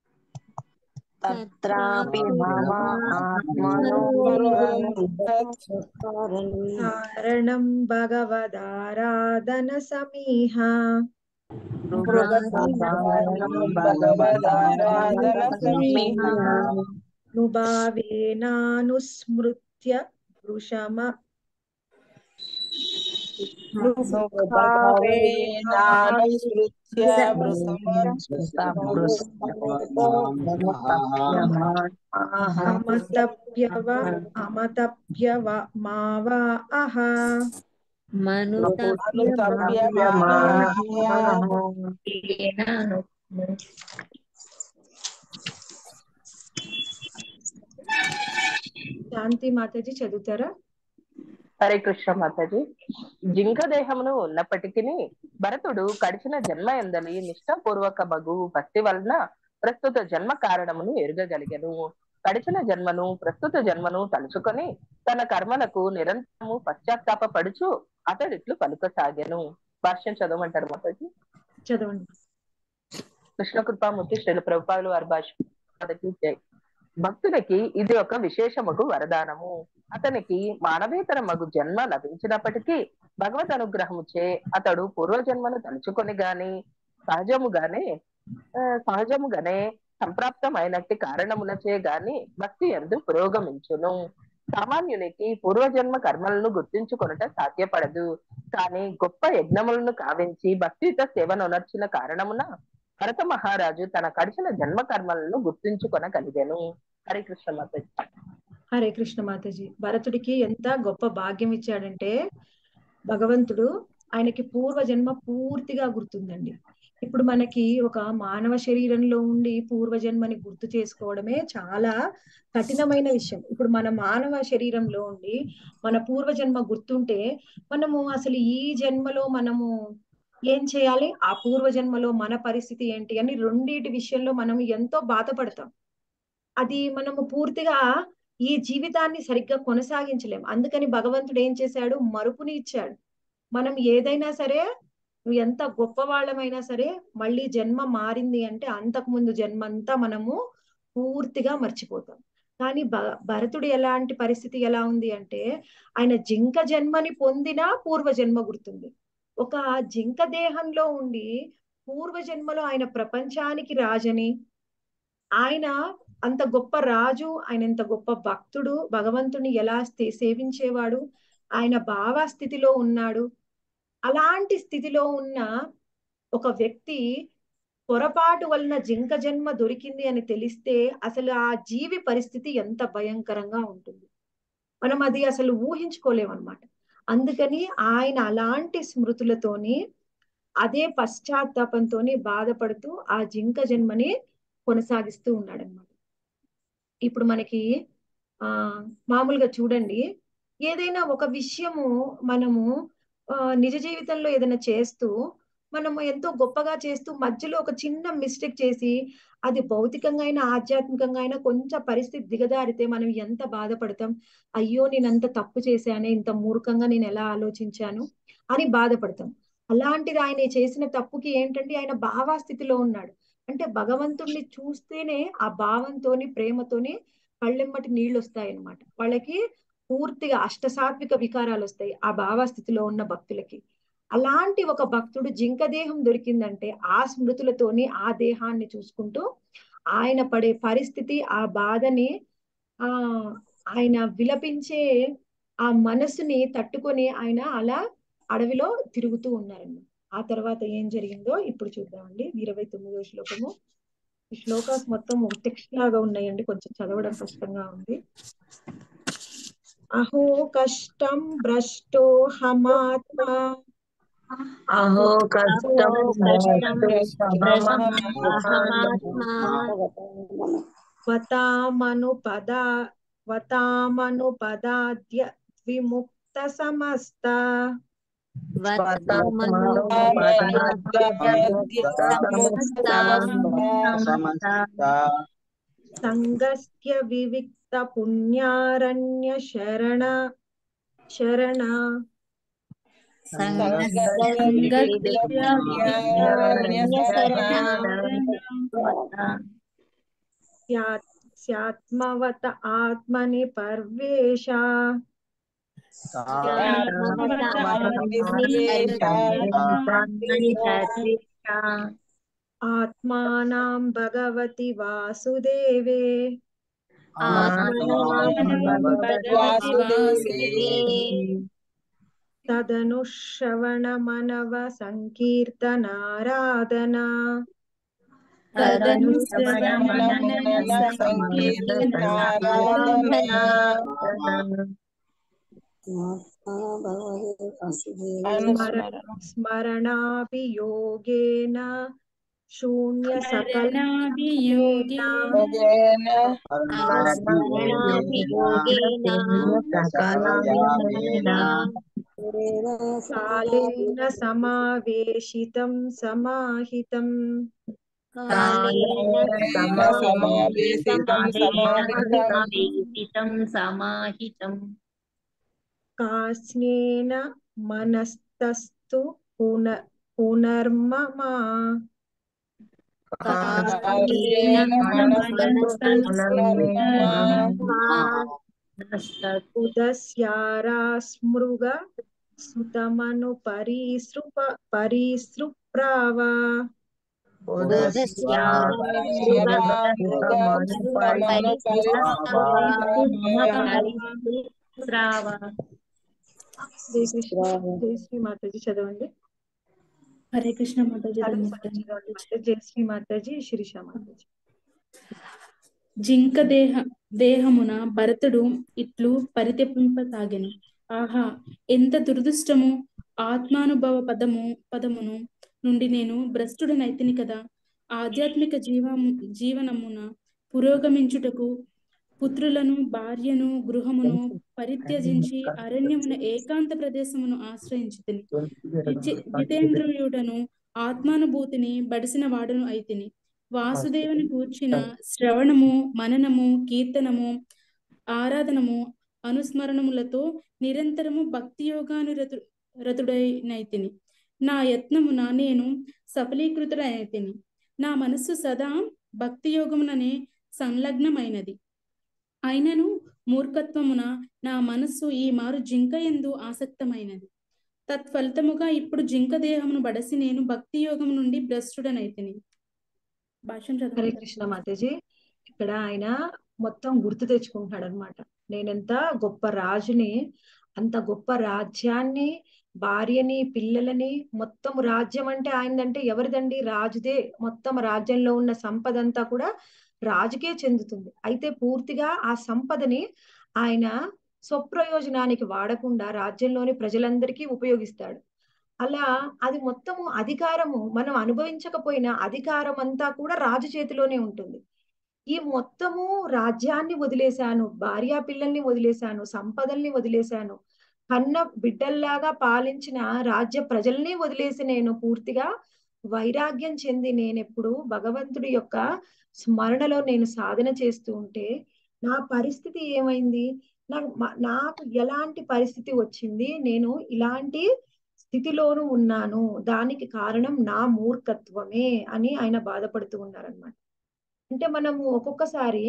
తత్రాపి మమ ఆత్మనో కారణం భగవదారాధన సమీహ నుభావేనానుస్మృత్య వృషమ అమతప్యవ అమతప్యవ మావా అహ శాంతి మాతాజీ చదువుతారా హరే కృష్ణ మాతాజీ జింక దేహమును ఉన్నప్పటికీ భరతుడు గడిచిన జన్మ ఎందలి నిష్ఠాపూర్వక మగు భక్తి వలన ప్రస్తుత జన్మ కారణమును ఎరుగగలిగను గడిచిన జన్మను ప్రస్తుత జన్మను తలుచుకొని తన కర్మలకు నిరంతరము పశ్చాత్తాప పడుచు అతడిట్లు పలుకసాగాను భాష్యం చదవమంటారు మాతాజీ చదవండి కృష్ణ కృపామూర్తి శ్రీల ప్రభుపాదులు వారి భాష జై భక్తుడికి ఇది ఒక విశేషముకు వరదానము అతనికి మానవేతర మగు జన్మ లభించినప్పటికీ భగవద్ అనుగ్రహముచే అతడు పూర్వజన్మను తలుచుకొని గాని సహజముగానే ఆ, సహజముగానే సంప్రాప్తమైనట్టి కారణములచే గాని భక్తి ఎందు పురోగమించును సామాన్యునికి పూర్వజన్మ కర్మలను గుర్తించుకొనుట సాధ్యపడదు కానీ గొప్ప యజ్ఞములను కావించి భక్తియుత సేవనొనర్చిన కారణమున భరత మహారాజు తన కడిచిన జన్మ కర్మలను గుర్తించుకొనగలిగాను హరే కృష్ణ మాతాజీ హరే కృష్ణ మాతాజీ భరతుడికి ఎంత గొప్ప భాగ్యం ఇచ్చాడంటే భగవంతుడు ఆయనకి పూర్వ జన్మ పూర్తిగా గుర్తుందండి ఇప్పుడు మనకి ఒక మానవ శరీరంలో ఉండి పూర్వజన్మని గుర్తు చేసుకోవడమే చాలా కఠినమైన విషయం ఇప్పుడు మన మానవ శరీరంలో ఉండి మన పూర్వజన్మ గుర్తుంటే మనము అసలు ఈ జన్మలో మనము ఏం చేయాలి ఆ పూర్వజన్మలో మన పరిస్థితి ఏంటి అని రెండిటి విషయంలో మనం ఎంతో బాధపడతాం అది మనము పూర్తిగా ఈ జీవితాన్ని సరిగ్గా కొనసాగించలేం అందుకని భగవంతుడు ఏం చేశాడు మరుపుని ఇచ్చాడు మనం ఏదైనా సరే నువ్వు ఎంత గొప్పవాళ్ళమైనా సరే మళ్ళీ జన్మ మారింది అంటే అంతకు ముందు జన్మ అంతా మనము పూర్తిగా మర్చిపోతాం కానీ భ భరతుడు ఎలాంటి పరిస్థితి ఎలా ఉంది అంటే ఆయన జింక జన్మని పొందిన పూర్వ జన్మ గుర్తుంది ఒక జింక దేహంలో ఉండి పూర్వ జన్మలో ఆయన ప్రపంచానికి రాజని ఆయన అంత గొప్ప రాజు ఆయన ఎంత గొప్ప భక్తుడు భగవంతుని ఎలా స్తే- సేవించేవాడు ఆయన భావ స్థితిలో ఉన్నాడు అలాంటి స్థితిలో ఉన్న ఒక వ్యక్తి పొరపాటు వలన జింక జన్మ దొరికింది అని తెలిస్తే అసలు ఆ జీవి పరిస్థితి ఎంత భయంకరంగా ఉంటుంది మనం అది అసలు ఊహించుకోలేమన్నమాట అందుకని ఆయన అలాంటి స్మృతులతోని అదే పశ్చాత్తాపంతోని బాధపడుతూ ఆ జింక జన్మని కొనసాగిస్తూ ఉన్నాడనమాట ఇప్పుడు మనకి ఆ మామూలుగా చూడండి ఏదైనా ఒక విషయము మనము ఆ, నిజ జీవితంలో ఏదైనా చేస్తూ మనము ఎంతో గొప్పగా చేస్తూ మధ్యలో ఒక చిన్న మిస్టేక్ చేసి అది భౌతికంగా అయినా ఆధ్యాత్మికంగా అయినా కొంచెం పరిస్థితి దిగజారితే మనం ఎంత బాధపడతాం అయ్యో నేను అంత తప్పు చేశానే ఇంత మూర్ఖంగా నేను ఎలా ఆలోచించాను అని బాధపడతాం అలాంటిది ఆయన చేసిన తప్పుకి ఏంటంటే ఆయన భావాస్థితిలో ఉన్నాడు అంటే భగవంతుణ్ణి చూస్తేనే ఆ భావంతోని ప్రేమతోని కళ్ళెమ్మటి నీళ్ళు వస్తాయి అన్నమాట వాళ్ళకి పూర్తిగా అష్టసాత్విక వికారాలు వస్తాయి ఆ భావస్థితిలో ఉన్న భక్తులకి అలాంటి ఒక భక్తుడు జింక దేహం దొరికిందంటే ఆ స్మృతులతోని ఆ దేహాన్ని చూసుకుంటూ ఆయన పడే పరిస్థితి ఆ బాధని ఆ ఆయన విలపించే ఆ మనసుని తట్టుకొని ఆయన అలా అడవిలో తిరుగుతూ ఉన్నారన్నమాట ఆ తర్వాత ఏం జరిగిందో ఇప్పుడు చూద్దామండి ఇరవై తొమ్మిదో శ్లోకము ఈ శ్లోకాస్ మొత్తం టెక్స్ట్ లాగా ఉన్నాయండి కొంచెం చదవడం కష్టంగా ఉంది అహో కష్టం భ్రష్టో హమాత్మా అహో కష్టం వతామను పదా వతామను పదాద్య విముక్త సమస్త సంగస్య వివిక్త పుణ్యారణ్య శరణ శరణ స్యాత్ స్యాత్మవత ఆత్మని పర్వేష ఆత్మానాం భగవతి వాసుదేవే తదను శ్రవణ మనవ సంకీర్తనారాధన తదను స్మరణాభియోగేన శూన్య సకల కాలేన సమావేశితం సమాహితం సమాహితం కాస్నేన మనస్తస్తు పున పునర్మమా ఉదస్యారా స్మృగ సుతమను పరిసృప పరిసృప్రావా శ్రీ కృష్ణ జై శ్రీ మాతాజీ చదవండి హరే కృష్ణ మాతాజీ చదవండి మాతాజీ. జై శ్రీ మాతాజీ శిరీష మాతాజీ జింక దేహ దేహమున భరతుడు ఇట్లు పరితెప్పింపసాగెను ఆహా ఎంత దురదృష్టము ఆత్మానుభవ పదము పదమును నుండి నేను భ్రష్టుడనైతిని కదా ఆధ్యాత్మిక జీవ జీవనమున పురోగమించుటకు పుత్రులను భార్యను గృహమును పరిత్యజించి అరణ్యమున ఏకాంత ప్రదేశమును ఆశ్రయించితిని జితే- జితేంద్రియుడను ఆత్మానుభూతిని బడిసిన వాడును అయితిని వాసుదేవుని కూర్చిన శ్రవణము మననము కీర్తనము ఆరాధనము అనుస్మరణములతో నిరంతరము భక్తి యోగానురతు రతుడైనైతిని నా యత్నమున నేను సఫలీకృతుడైతిని నా మనస్సు సదా భక్తి యోగముననే సంలగ్నమైనది అయినను మూర్ఖత్వమున నా మనస్సు ఈ మారు జింక ఎందు ఆసక్తమైనది తత్ఫలితముగా ఇప్పుడు జింక దేహమును బడసి నేను భక్తి యోగం నుండి భ్రష్టుడనైతిని భాష్యం హరే చదవండి కృష్ణ మాతాజీ ఇక్కడ ఆయన మొత్తం గుర్తు తెచ్చుకుంటున్నాడు అనమాట నేనెంత గొప్ప రాజుని అంత గొప్ప రాజ్యాన్ని భార్యని పిల్లలని మొత్తం రాజ్యం అంటే ఆయనదంటే ఎవరిదండి రాజుదే మొత్తం రాజ్యంలో ఉన్న సంపద అంతా కూడా రాజుకే చెందుతుంది అయితే పూర్తిగా ఆ సంపదని ఆయన స్వప్రయోజనానికి వాడకుండా రాజ్యంలోని ప్రజలందరికీ ఉపయోగిస్తాడు అలా అది మొత్తము అధికారము మనం అనుభవించకపోయినా అధికారం అంతా కూడా రాజు చేతిలోనే ఉంటుంది ఈ మొత్తము రాజ్యాన్ని వదిలేశాను భార్యా పిల్లల్ని వదిలేశాను సంపదల్ని వదిలేశాను కన్న బిడ్డల్లాగా పాలించిన రాజ్య ప్రజల్ని వదిలేసి నేను పూర్తిగా వైరాగ్యం చెంది నేనెప్పుడు భగవంతుడి యొక్క స్మరణలో నేను సాధన చేస్తూ ఉంటే నా పరిస్థితి ఏమైంది నాకు మ- నాకు ఎలాంటి పరిస్థితి వచ్చింది నేను ఇలాంటి స్థితిలోనూ ఉన్నాను దానికి కారణం నా మూర్ఖత్వమే అని ఆయన బాధపడుతూ ఉన్నారనమాట అంటే మనము ఒక్కొక్కసారి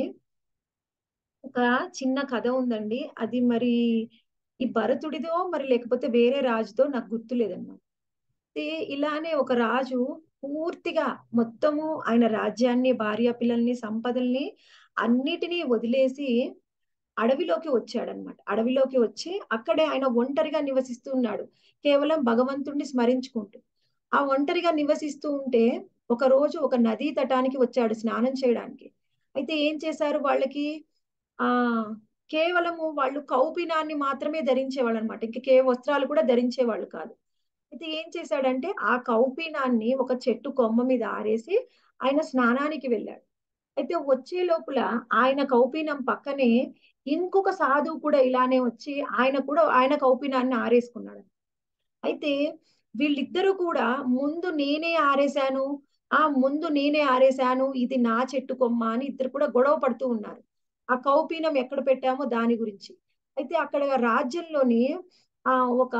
ఒక చిన్న కథ ఉందండి అది మరి ఈ భరతుడిదో మరి లేకపోతే వేరే రాజుతో నాకు గుర్తులేదన్నమాట అయితే ఇలానే ఒక రాజు పూర్తిగా మొత్తము ఆయన రాజ్యాన్ని భార్య పిల్లల్ని సంపదల్ని అన్నిటినీ వదిలేసి అడవిలోకి వచ్చాడనమాట అడవిలోకి వచ్చి అక్కడే ఆయన ఒంటరిగా నివసిస్తూ ఉన్నాడు కేవలం భగవంతుణ్ణి స్మరించుకుంటూ ఆ ఒంటరిగా నివసిస్తూ ఉంటే ఒక రోజు ఒక నదీ తటానికి వచ్చాడు స్నానం చేయడానికి అయితే ఏం చేశారు వాళ్ళకి ఆ కేవలము వాళ్ళు కౌపినాన్ని మాత్రమే ధరించేవాళ్ళు అనమాట ఇంక కే వస్త్రాలు కూడా ధరించేవాళ్ళు కాదు అయితే ఏం చేశాడంటే ఆ కౌపీనాన్ని ఒక చెట్టు కొమ్మ మీద ఆరేసి ఆయన స్నానానికి వెళ్ళాడు అయితే వచ్చే లోపల ఆయన కౌపీనం పక్కనే ఇంకొక సాధువు కూడా ఇలానే వచ్చి ఆయన కూడా ఆయన కౌపీనాన్ని ఆరేసుకున్నాడు అయితే వీళ్ళిద్దరూ కూడా ముందు నేనే ఆరేశాను ఆ ముందు నేనే ఆరేశాను ఇది నా చెట్టు కొమ్మ అని ఇద్దరు కూడా గొడవ పడుతూ ఉన్నారు ఆ కౌపీనం ఎక్కడ పెట్టామో దాని గురించి అయితే అక్కడ రాజ్యంలోని ఆ ఒక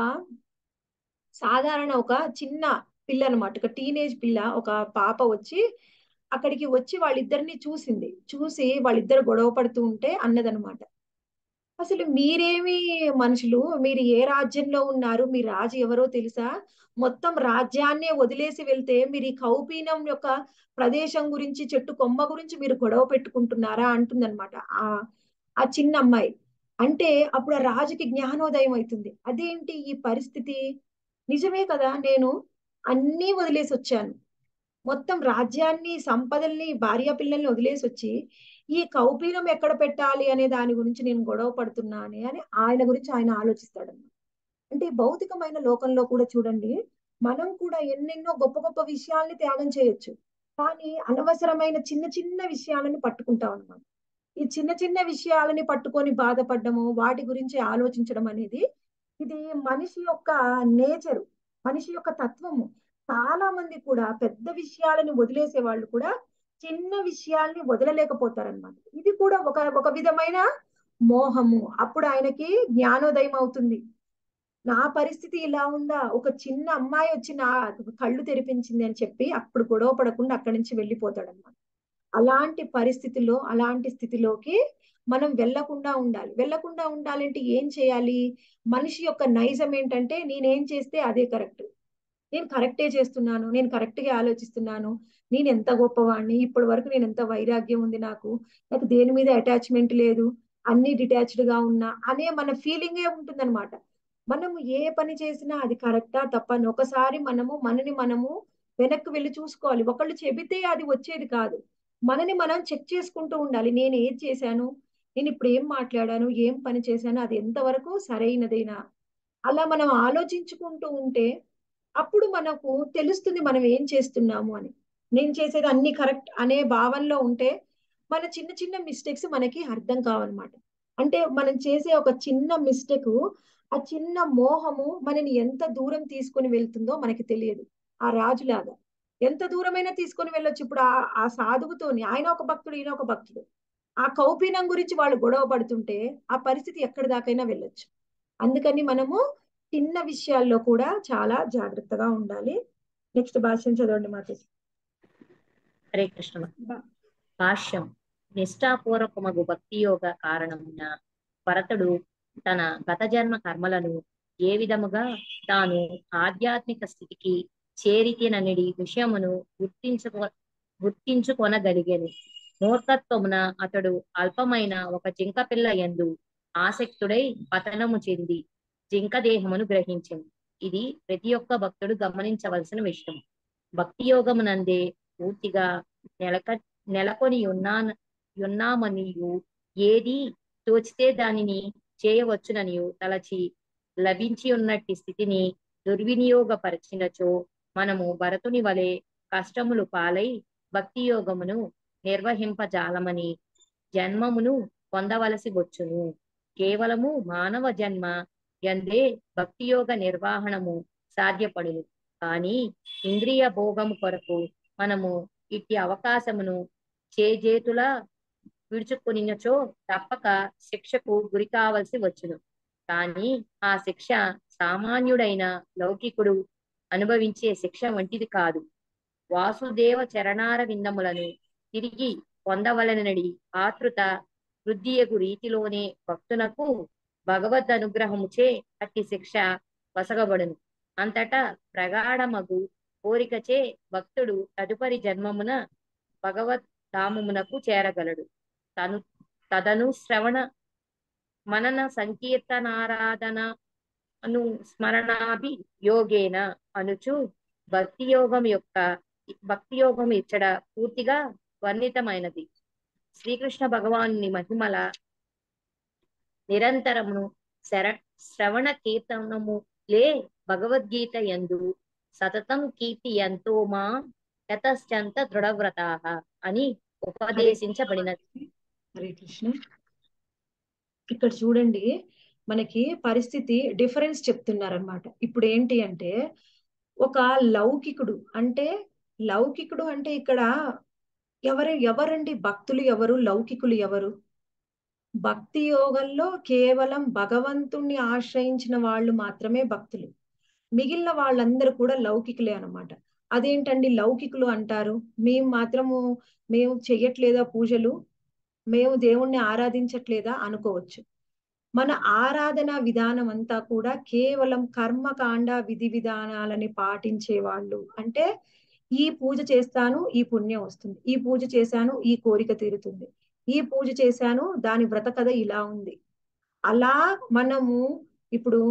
సాధారణ ఒక చిన్న పిల్ల అనమాట ఒక టీనేజ్ పిల్ల ఒక పాప వచ్చి అక్కడికి వచ్చి వాళ్ళిద్దరిని చూసింది చూసి వాళ్ళిద్దరు గొడవ పడుతూ ఉంటే అన్నదనమాట అసలు మీరేమి మనుషులు మీరు ఏ రాజ్యంలో ఉన్నారు మీ రాజు ఎవరో తెలుసా మొత్తం రాజ్యాన్నే వదిలేసి వెళ్తే మీరు ఈ కౌపీనం యొక్క ప్రదేశం గురించి చెట్టు కొమ్మ గురించి మీరు గొడవ పెట్టుకుంటున్నారా అంటుందన్నమాట ఆ ఆ చిన్న అమ్మాయి అంటే అప్పుడు ఆ రాజుకి జ్ఞానోదయం అవుతుంది అదేంటి ఈ పరిస్థితి నిజమే కదా నేను అన్నీ వదిలేసి వచ్చాను మొత్తం రాజ్యాన్ని సంపదల్ని భార్య పిల్లల్ని వదిలేసి వచ్చి ఈ కౌపీనం ఎక్కడ పెట్టాలి అనే దాని గురించి నేను గొడవ పడుతున్నాను అని ఆయన గురించి ఆయన ఆలోచిస్తాడన్నమాట అంటే భౌతికమైన లోకంలో కూడా చూడండి మనం కూడా ఎన్నెన్నో గొప్ప గొప్ప విషయాల్ని త్యాగం చేయొచ్చు కానీ అనవసరమైన చిన్న చిన్న విషయాలను పట్టుకుంటాం అన్నమాట ఈ చిన్న చిన్న విషయాలని పట్టుకొని బాధపడము వాటి గురించి ఆలోచించడం అనేది ఇది మనిషి యొక్క నేచరు మనిషి యొక్క తత్వము చాలా మంది కూడా పెద్ద విషయాలను వదిలేసే వాళ్ళు కూడా చిన్న విషయాల్ని వదలలేకపోతారనమాట ఇది కూడా ఒక ఒక విధమైన మోహము అప్పుడు ఆయనకి జ్ఞానోదయం అవుతుంది నా పరిస్థితి ఇలా ఉందా ఒక చిన్న అమ్మాయి వచ్చి నా కళ్ళు తెరిపించింది అని చెప్పి అప్పుడు గొడవ పడకుండా అక్కడి నుంచి వెళ్ళిపోతాడన్నమాట అలాంటి పరిస్థితిలో అలాంటి స్థితిలోకి మనం వెళ్లకుండా ఉండాలి వెళ్లకుండా ఉండాలంటే ఏం చేయాలి మనిషి యొక్క నైజం ఏంటంటే నేనేం చేస్తే అదే కరెక్ట్ నేను కరెక్టే చేస్తున్నాను నేను కరెక్ట్ గా ఆలోచిస్తున్నాను నేను ఎంత గొప్పవాడిని ఇప్పటి వరకు నేను ఎంత వైరాగ్యం ఉంది నాకు నాకు దేని మీద అటాచ్మెంట్ లేదు అన్ని డిటాచ్డ్ గా ఉన్నా అనే మన ఫీలింగే ఉంటుందన్నమాట మనము ఏ పని చేసినా అది కరెక్టా తప్ప అని ఒకసారి మనము మనని మనము వెనక్కి వెళ్ళి చూసుకోవాలి ఒకళ్ళు చెబితే అది వచ్చేది కాదు మనని మనం చెక్ చేసుకుంటూ ఉండాలి నేను ఏది చేశాను నేను ఇప్పుడు ఏం మాట్లాడాను ఏం పని చేశాను అది ఎంతవరకు సరైనదేనా అలా మనం ఆలోచించుకుంటూ ఉంటే అప్పుడు మనకు తెలుస్తుంది మనం ఏం చేస్తున్నాము అని నేను చేసేది అన్ని కరెక్ట్ అనే భావనలో ఉంటే మన చిన్న చిన్న మిస్టేక్స్ మనకి అర్థం కావన్నమాట అంటే మనం చేసే ఒక చిన్న మిస్టేక్ ఆ చిన్న మోహము మనని ఎంత దూరం తీసుకొని వెళ్తుందో మనకి తెలియదు ఆ రాజులాగా ఎంత దూరమైనా తీసుకొని వెళ్ళొచ్చు ఇప్పుడు ఆ ఆ సాధువుతోని ఆయన ఒక భక్తుడు ఈయన ఒక భక్తుడు ఆ కౌపీనం గురించి వాళ్ళు గొడవ పడుతుంటే ఆ పరిస్థితి ఎక్కడి దాకైనా వెళ్ళొచ్చు అందుకని మనము చిన్న విషయాల్లో కూడా చాలా జాగ్రత్తగా ఉండాలి నెక్స్ట్ భాష్యం చదవండి మాత హరే కృష్ణ బా- భాష్యం నిష్ఠాపూర్వకమగు భక్తి యోగ కారణమున భరతుడు తన గత జన్మ కర్మలను ఏ విధముగా తాను ఆధ్యాత్మిక స్థితికి చేరితిననిడి విషయమును గుర్తించుకో గుర్తించుకొనగలిగెను మూర్ఖత్వమున అతడు అల్పమైన ఒక జింక పిల్ల ఎందు ఆసక్తుడై పతనము చెంది జింక దేహమును గ్రహించింది ఇది ప్రతి ఒక్క భక్తుడు గమనించవలసిన విషయం భక్తి యోగమునందే పూర్తిగా నెలక నెలకొని ఉన్నా ఉన్నామనియు ఏది తోచితే దానిని చేయవచ్చుననియు తలచి లభించి ఉన్నట్టి స్థితిని దుర్వినియోగపరిచినచో మనము భరతుని వలె కష్టములు పాలై భక్తి యోగమును నిర్వహింపజాలమని జన్మమును పొందవలసి వచ్చును కేవలము మానవ జన్మ ఎందే భక్తి యోగ నిర్వహణము సాధ్యపడును కానీ ఇంద్రియ భోగము కొరకు మనము ఇట్టి అవకాశమును చేజేతులా విడుచుకొనినచో తప్పక శిక్షకు గురి కావలసి వచ్చును కానీ ఆ శిక్ష సామాన్యుడైన లౌకికుడు అనుభవించే శిక్ష వంటిది కాదు వాసుదేవ చరణార విందములను తిరిగి పొందవలనడి ఆతృత వృద్ధియగు రీతిలోనే భక్తునకు భగవద్ అనుగ్రహముచే అట్టి శిక్ష వసగబడును అంతటా ప్రగాఢమగు కోరికచే భక్తుడు తదుపరి జన్మమున భగవద్ ధామమునకు చేరగలడు తను తదను శ్రవణ మనన సంకీర్తనారాధన అను స్మరణాభి యోగేన అనుచు భక్తి యోగం యొక్క భక్తి యోగం ఇచ్చట పూర్తిగా వర్ణితమైనది శ్రీకృష్ణ భగవానుని మహిమల నిరంతరమును శర శ్రవణ కీర్తనము లే భగవద్గీత యందు సతతం కీర్తి ఎంతో మా యతశ్చంత దృఢవ్రతాః అని ఉపదేశించబడినది హరే కృష్ణ ఇక్కడ చూడండి మనకి పరిస్థితి డిఫరెన్స్ చెప్తున్నారనమాట ఇప్పుడు ఏంటి అంటే ఒక లౌకికుడు అంటే లౌకికుడు అంటే ఇక్కడ ఎవరు ఎవరండి భక్తులు ఎవరు లౌకికులు ఎవరు భక్తి యోగంలో కేవలం భగవంతుణ్ణి ఆశ్రయించిన వాళ్ళు మాత్రమే భక్తులు మిగిలిన వాళ్ళందరూ కూడా లౌకికులే అన్నమాట అదేంటండి లౌకికులు అంటారు మేము మాత్రము మేము చెయ్యట్లేదా పూజలు మేము దేవుణ్ణి ఆరాధించట్లేదా అనుకోవచ్చు మన ఆరాధన విధానం అంతా కూడా కేవలం కర్మకాండ విధి విధానాలని పాటించే వాళ్ళు అంటే ఈ పూజ చేస్తాను ఈ పుణ్యం వస్తుంది ఈ పూజ చేశాను ఈ కోరిక తీరుతుంది ఈ పూజ చేశాను దాని వ్రత కథ ఇలా ఉంది అలా మనము ఇప్పుడు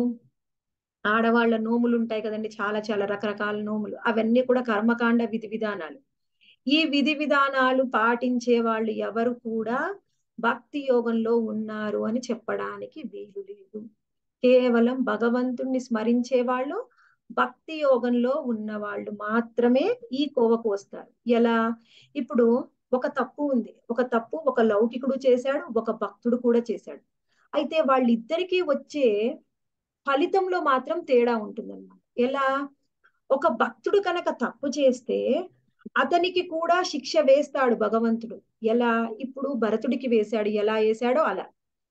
ఆడవాళ్ళ నోములు ఉంటాయి కదండి చాలా చాలా రకరకాల నోములు అవన్నీ కూడా కర్మకాండ విధి విధానాలు ఈ విధి విధానాలు పాటించే వాళ్ళు ఎవరు కూడా భక్తి యోగంలో ఉన్నారు అని చెప్పడానికి వీలు లేదు కేవలం భగవంతుణ్ణి స్మరించే వాళ్ళు భక్తి యోగంలో ఉన్న వాళ్ళు మాత్రమే ఈ కోవకు వస్తారు ఎలా ఇప్పుడు ఒక తప్పు ఉంది ఒక తప్పు ఒక లౌకికుడు చేశాడు ఒక భక్తుడు కూడా చేశాడు అయితే వాళ్ళిద్దరికీ వచ్చే ఫలితంలో మాత్రం తేడా ఉంటుందన్నమాట ఎలా ఒక భక్తుడు కనుక తప్పు చేస్తే అతనికి కూడా శిక్ష వేస్తాడు భగవంతుడు ఎలా ఇప్పుడు భరతుడికి వేశాడు ఎలా వేశాడో అలా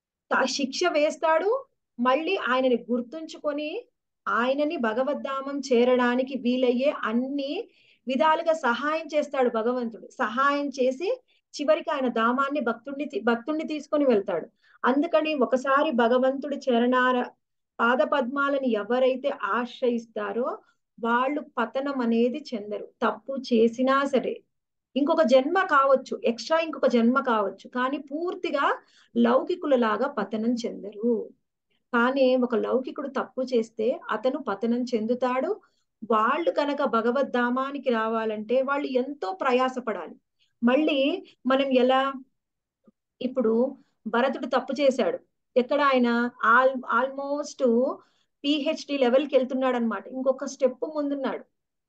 శిక్ష వేస్తాడు మళ్ళీ ఆయనని గుర్తుంచుకొని ఆయనని భగవద్ధామం చేరడానికి వీలయ్యే అన్ని విధాలుగా సహాయం చేస్తాడు భగవంతుడు సహాయం చేసి చివరికి ఆయన ధామాన్ని భక్తుడిని భక్తుడిని తీసుకొని వెళ్తాడు అందుకని ఒకసారి భగవంతుడి చరణార పాద పద్మాలని ఎవరైతే ఆశ్రయిస్తారో వాళ్ళు పతనం అనేది చెందరు తప్పు చేసినా సరే ఇంకొక జన్మ కావచ్చు ఎక్స్ట్రా ఇంకొక జన్మ కావచ్చు కానీ పూర్తిగా లౌకికుల లాగా పతనం చెందరు కానీ ఒక లౌకికుడు తప్పు చేస్తే అతను పతనం చెందుతాడు వాళ్ళు కనుక భగవద్ధామానికి రావాలంటే వాళ్ళు ఎంతో ప్రయాసపడాలి మళ్ళీ మనం ఎలా ఇప్పుడు భరతుడు తప్పు చేశాడు ఎక్కడ ఆయన ఆల్ ఆల్మోస్ట్ పిహెచ్డి లెవెల్కి వెళ్తున్నాడు అనమాట ఇంకొక స్టెప్ ముందున్నాడు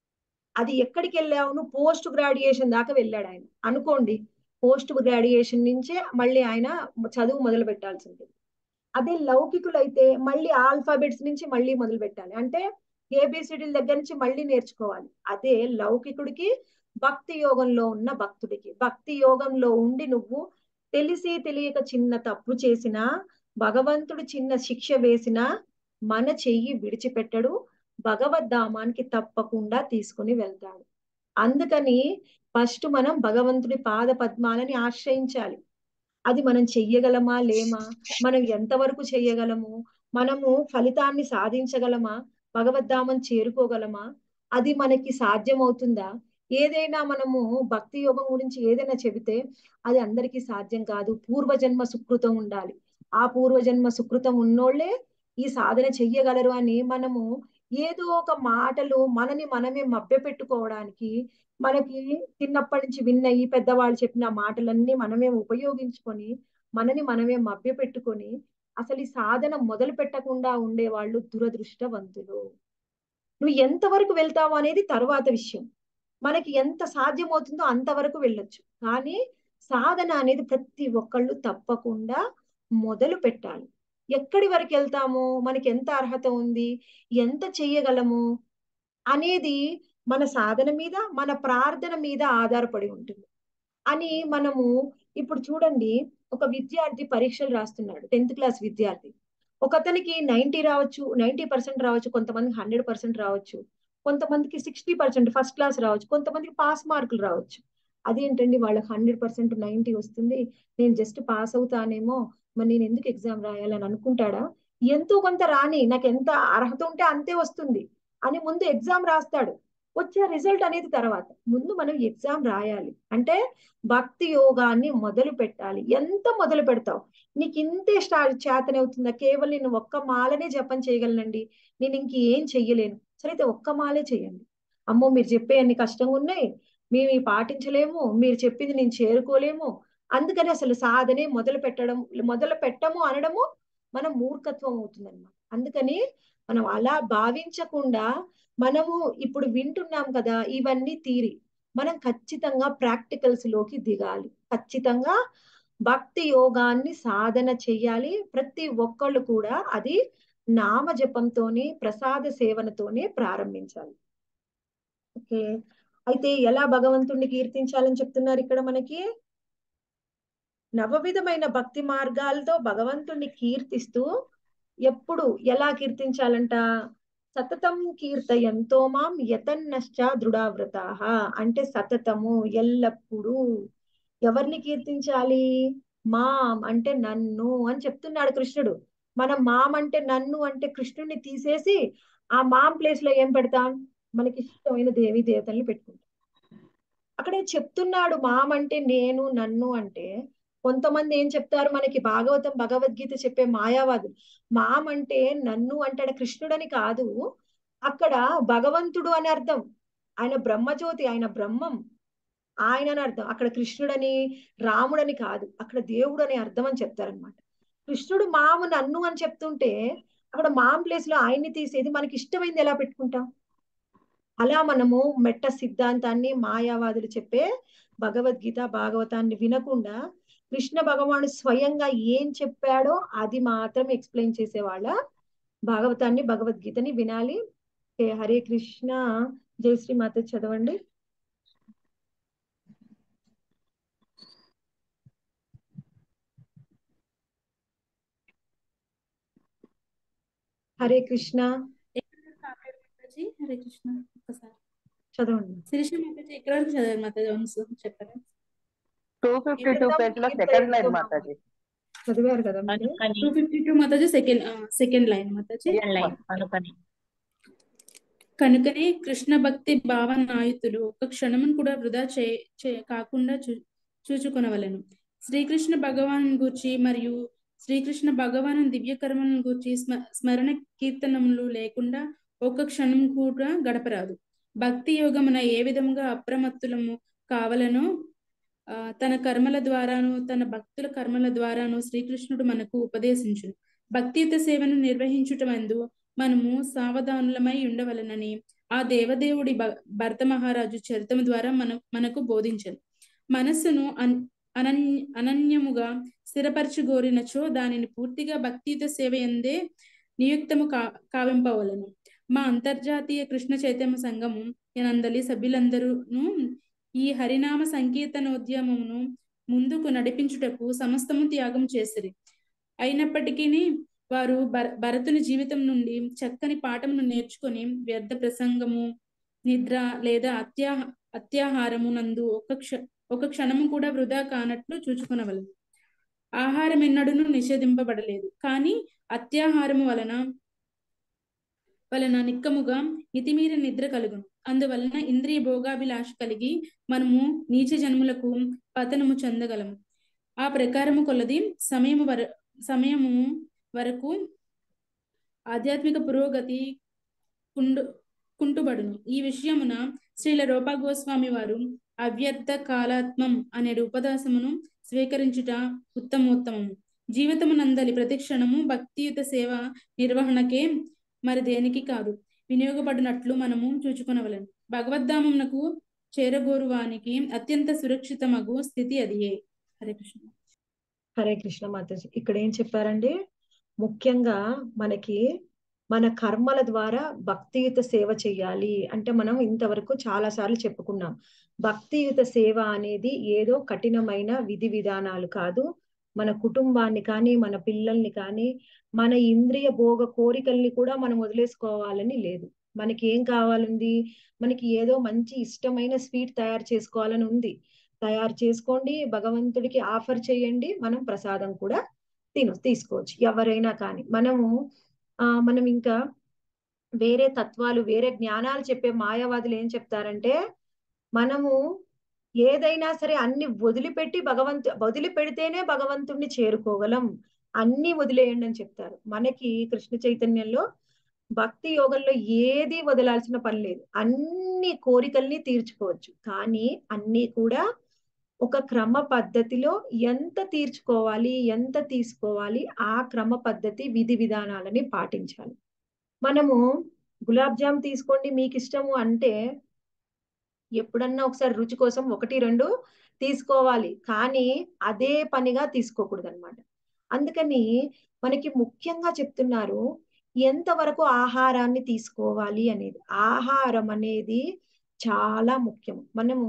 అది ఎక్కడికి వెళ్ళావును పోస్ట్ గ్రాడ్యుయేషన్ దాకా వెళ్ళాడు ఆయన అనుకోండి పోస్ట్ గ్రాడ్యుయేషన్ నుంచే మళ్ళీ ఆయన చదువు మొదలు పెట్టాల్సి ఉంటుంది అదే లౌకికులైతే మళ్ళీ ఆల్ఫాబెట్స్ నుంచి మళ్ళీ మొదలు పెట్టాలి అంటే ఏబిసిడీల దగ్గర నుంచి మళ్ళీ నేర్చుకోవాలి అదే లౌకికుడికి భక్తి యోగంలో ఉన్న భక్తుడికి భక్తి యోగంలో ఉండి నువ్వు తెలిసి తెలియక చిన్న తప్పు చేసినా భగవంతుడు చిన్న శిక్ష వేసినా మన చెయ్యి విడిచిపెట్టడు భగవద్ధామానికి తప్పకుండా తీసుకుని వెళ్తాడు అందుకని ఫస్ట్ మనం భగవంతుడి పాద పద్మాలని ఆశ్రయించాలి అది మనం చెయ్యగలమా లేమా మనం ఎంతవరకు చెయ్యగలము మనము ఫలితాన్ని సాధించగలమా భగవద్ధామం చేరుకోగలమా అది మనకి సాధ్యమవుతుందా ఏదైనా మనము భక్తి యోగం గురించి ఏదైనా చెబితే అది అందరికీ సాధ్యం కాదు పూర్వజన్మ సుకృతం ఉండాలి ఆ పూర్వజన్మ సుకృతం ఉన్నోళ్లే ఈ సాధన చెయ్యగలరు అని మనము ఏదో ఒక మాటలు మనని మనమే మభ్య పెట్టుకోవడానికి మనకి చిన్నప్పటి నుంచి విన్న ఈ పెద్దవాళ్ళు చెప్పిన మాటలన్నీ మనమే ఉపయోగించుకొని మనని మనమే మభ్య పెట్టుకొని అసలు ఈ సాధన మొదలు పెట్టకుండా ఉండేవాళ్ళు దురదృష్టవంతులు నువ్వు ఎంతవరకు వెళ్తావు అనేది తర్వాత విషయం మనకి ఎంత సాధ్యమవుతుందో అంతవరకు వెళ్ళొచ్చు కానీ సాధన అనేది ప్రతి ఒక్కళ్ళు తప్పకుండా మొదలు పెట్టాలి ఎక్కడి వరకు వెళ్తాము మనకి ఎంత అర్హత ఉంది ఎంత చెయ్యగలము అనేది మన సాధన మీద మన ప్రార్థన మీద ఆధారపడి ఉంటుంది అని మనము ఇప్పుడు చూడండి ఒక విద్యార్థి పరీక్షలు రాస్తున్నాడు టెన్త్ క్లాస్ విద్యార్థి ఒకతనికి నైన్టీ రావచ్చు నైన్టీ పర్సెంట్ రావచ్చు కొంతమందికి హండ్రెడ్ పర్సెంట్ రావచ్చు కొంతమందికి సిక్స్టీ పర్సెంట్ ఫస్ట్ క్లాస్ రావచ్చు కొంతమందికి పాస్ మార్కులు రావచ్చు అదేంటండి వాళ్ళకి హండ్రెడ్ పర్సెంట్ నైన్టీ వస్తుంది నేను జస్ట్ పాస్ అవుతానేమో మరి నేను ఎందుకు ఎగ్జామ్ రాయాలని అనుకుంటాడా ఎంతో కొంత రాని నాకు ఎంత అర్హత ఉంటే అంతే వస్తుంది అని ముందు ఎగ్జామ్ రాస్తాడు వచ్చే రిజల్ట్ అనేది తర్వాత ముందు మనం ఎగ్జామ్ రాయాలి అంటే భక్తి యోగాన్ని మొదలు పెట్టాలి ఎంత మొదలు పెడతావు నీకు ఇంతే స్టార్ట్ చేతనవుతుందా కేవలం నేను ఒక్క మాలనే జపం చేయగలనండి నేను ఇంకేం చెయ్యలేను సరే అయితే ఒక్క మాలే చెయ్యండి అమ్మో మీరు చెప్పే అన్ని కష్టంగా ఉన్నాయి మేము ఇవి పాటించలేము మీరు చెప్పింది నేను చేరుకోలేము అందుకని అసలు సాధనే మొదలు పెట్టడం మొదలు పెట్టము అనడము మన మూర్ఖత్వం అవుతుందన్నమాట అందుకని మనం అలా భావించకుండా మనము ఇప్పుడు వింటున్నాం కదా ఇవన్నీ తీరి మనం ఖచ్చితంగా ప్రాక్టికల్స్ లోకి దిగాలి ఖచ్చితంగా భక్తి యోగాన్ని సాధన చెయ్యాలి ప్రతి ఒక్కళ్ళు కూడా అది నామ జపంతోనే ప్రసాద సేవనతోనే ప్రారంభించాలి ఓకే అయితే ఎలా భగవంతుణ్ణి కీర్తించాలని చెప్తున్నారు ఇక్కడ మనకి నవవిధమైన భక్తి మార్గాలతో భగవంతుణ్ణి కీర్తిస్తూ ఎప్పుడు ఎలా కీర్తించాలంట సతతం కీర్తయంతో మాం యతన్నశ్చ దృఢావ్రతాహ అంటే సతతము ఎల్లప్పుడూ ఎవరిని కీర్తించాలి మాం అంటే నన్ను అని చెప్తున్నాడు కృష్ణుడు మనం మాం అంటే నన్ను అంటే కృష్ణుడిని తీసేసి ఆ మాం ప్లేస్ లో ఏం పెడతాం మనకి ఇష్టమైన దేవి దేవతల్ని పెట్టుకుంటాం అక్కడే చెప్తున్నాడు మాం అంటే నేను నన్ను అంటే కొంతమంది ఏం చెప్తారు మనకి భాగవతం భగవద్గీత చెప్పే మాయావాదులు మాం అంటే నన్ను అంటాడు కృష్ణుడని కాదు అక్కడ భగవంతుడు అని అర్థం ఆయన బ్రహ్మజ్యోతి ఆయన బ్రహ్మం ఆయన అని అర్థం అక్కడ కృష్ణుడని రాముడని కాదు అక్కడ దేవుడు అని అర్థం అని చెప్తారనమాట కృష్ణుడు మాము నన్ను అని చెప్తుంటే అక్కడ మాం ప్లేస్ లో ఆయన్ని తీసేది మనకి ఇష్టమైంది ఎలా పెట్టుకుంటాం అలా మనము మెట్ట సిద్ధాంతాన్ని మాయావాదులు చెప్పే భగవద్గీత భాగవతాన్ని వినకుండా కృష్ణ భగవానుడు స్వయంగా ఏం చెప్పాడో అది మాత్రం ఎక్స్ప్లెయిన్ చేసేవాళ్ళ భాగవతాన్ని భగవద్గీతని వినాలి హరే కృష్ణ జై శ్రీ మాత చదవండి హరే కృష్ణ మాతాజీ హరే కృష్ణ ఒక్కసారి చదవండి శిరీష మాతాజీ ఎక్కడ వరకు చదివారు మాతాజీ వన్స్ చెప్పారా టూ ఫిఫ్టీ టూ పేజ్ లో సెకండ్ లైన్ మాతాజీ చదివారు కదా మీరు అనుకని two fifty two Mataji second second line Mataji second line అనుకని కనుకనే కృష్ణ భక్తి భావనాయుతులు ఒక క్షణమును కూడా వృధా చే చే- కాకుండా చూ చూచుకొనవలెను శ్రీకృష్ణ భగవాను గూర్చి మరియు శ్రీకృష్ణ భగవాను దివ్య కర్మలను గూర్చి స్మ స్మరణ కీర్తనములు లేకుండా ఒక్క క్షణం కూడా గడపరాదు భక్తి యోగమున ఏ విధముగా అప్రమత్తులము కావలనో ఆ, తన కర్మల ద్వారాను తన భక్తుల కర్మల ద్వారాను శ్రీకృష్ణుడు మనకు ఉపదేశించును భక్తియుత సేవను నిర్వహించుటమందు మనము సావధానులమై ఉండవలనని ఆ దేవదేవుడి భ- భరత మహారాజు చరితము ద్వారా మన మనకు బోధించను మనస్సును అన్ అనన్య అనన్యముగా స్థిరపరచుగోరినచో దానిని పూర్తిగా భక్తియుత సేవ ఎందే నియుక్తము కా కావింపవలను మా అంతర్జాతీయ కృష్ణ చైతన్య సంఘము నందలి సభ్యులందరూను ఈ హరినామ సంకీర్తనోద్యమమును ముందుకు నడిపించుటకు సమస్తము త్యాగం చేసిరి అయినప్పటికీ వారు భర భరతుని జీవితం నుండి చక్కని పాఠమును నేర్చుకొని వ్యర్థ ప్రసంగము నిద్ర లేదా అత్యా అత్యాహారము నందు ఒక క్ష ఒక క్షణము కూడా వృధా కానట్లు చూచుకొనవలెను ఆహారం ఎన్నడూను నిషేధింపబడలేదు కానీ అత్యాహారము వలన వలన నిక్కముగా మితిమీర నిద్ర కలుగును అందువలన ఇంద్రియ భోగాభిలాష కలిగి మనము నీచ జన్ములకు పతనము చెందగలము ఆ ప్రకారము కొలది సమయము వర సమయము వరకు ఆధ్యాత్మిక పురోగతి కుండు కుంటుబడును ఈ విషయమున శ్రీల రూపా గోస్వామి వారు అవ్యర్థ కాలాత్మం అనే ఉపదాసమును స్వీకరించుట ఉత్తమోత్తమము జీవితమునందలి ప్రతిక్షణము భక్తియుత సేవ నిర్వహణకే మరి దేనికి కాదు వినియోగపడినట్లు మనము చూచుకొనవలెను భగవద్ధామమునకు చేరగోరువానికి అత్యంత సురక్షితమగు స్థితి అదియే హరే కృష్ణ హరే కృష్ణ మాతాజీ ఇక్కడ ఏం చెప్పారండి ముఖ్యంగా మనకి మన కర్మల ద్వారా భక్తియుత సేవ చెయ్యాలి అంటే మనం ఇంతవరకు చాలా సార్లు చెప్పుకున్నాం భక్తియుత సేవ అనేది ఏదో కఠినమైన విధి విధానాలు కాదు మన కుటుంబాన్ని కానీ మన పిల్లల్ని కానీ మన ఇంద్రియ భోగ కోరికల్ని కూడా మనం వదిలేసుకోవాలని లేదు మనకి ఏం కావాలంది మనకి ఏదో మంచి ఇష్టమైన స్వీట్ తయారు చేసుకోవాలని ఉంది తయారు చేసుకోండి భగవంతుడికి ఆఫర్ చేయండి మనం ప్రసాదం కూడా తిను తీసుకోవచ్చు ఎవరైనా కానీ మనము ఆ మనం ఇంకా వేరే తత్వాలు వేరే జ్ఞానాలు చెప్పే మాయావాదులు ఏం చెప్తారంటే మనము ఏదైనా సరే అన్ని వదిలిపెట్టి భగవంతు వదిలిపెడితేనే భగవంతుణ్ణి చేరుకోగలం అన్ని వదిలేయండి అని చెప్తారు మనకి కృష్ణ చైతన్యంలో భక్తి యోగంలో ఏది వదలాల్సిన పని లేదు అన్ని కోరికల్ని తీర్చుకోవచ్చు కానీ అన్ని కూడా ఒక క్రమ పద్ధతిలో ఎంత తీర్చుకోవాలి ఎంత తీసుకోవాలి ఆ క్రమ పద్ధతి విధి విధానాలని పాటించాలి మనము గులాబ్ జామ్ తీసుకోండి మీకు ఇష్టము అంటే ఎప్పుడన్నా ఒకసారి రుచి కోసం ఒకటి రెండు తీసుకోవాలి కానీ అదే పనిగా తీసుకోకూడదు అనమాట అందుకని మనకి ముఖ్యంగా చెప్తున్నారు ఎంతవరకు ఆహారాన్ని తీసుకోవాలి అనేది ఆహారం అనేది చాలా ముఖ్యం మనము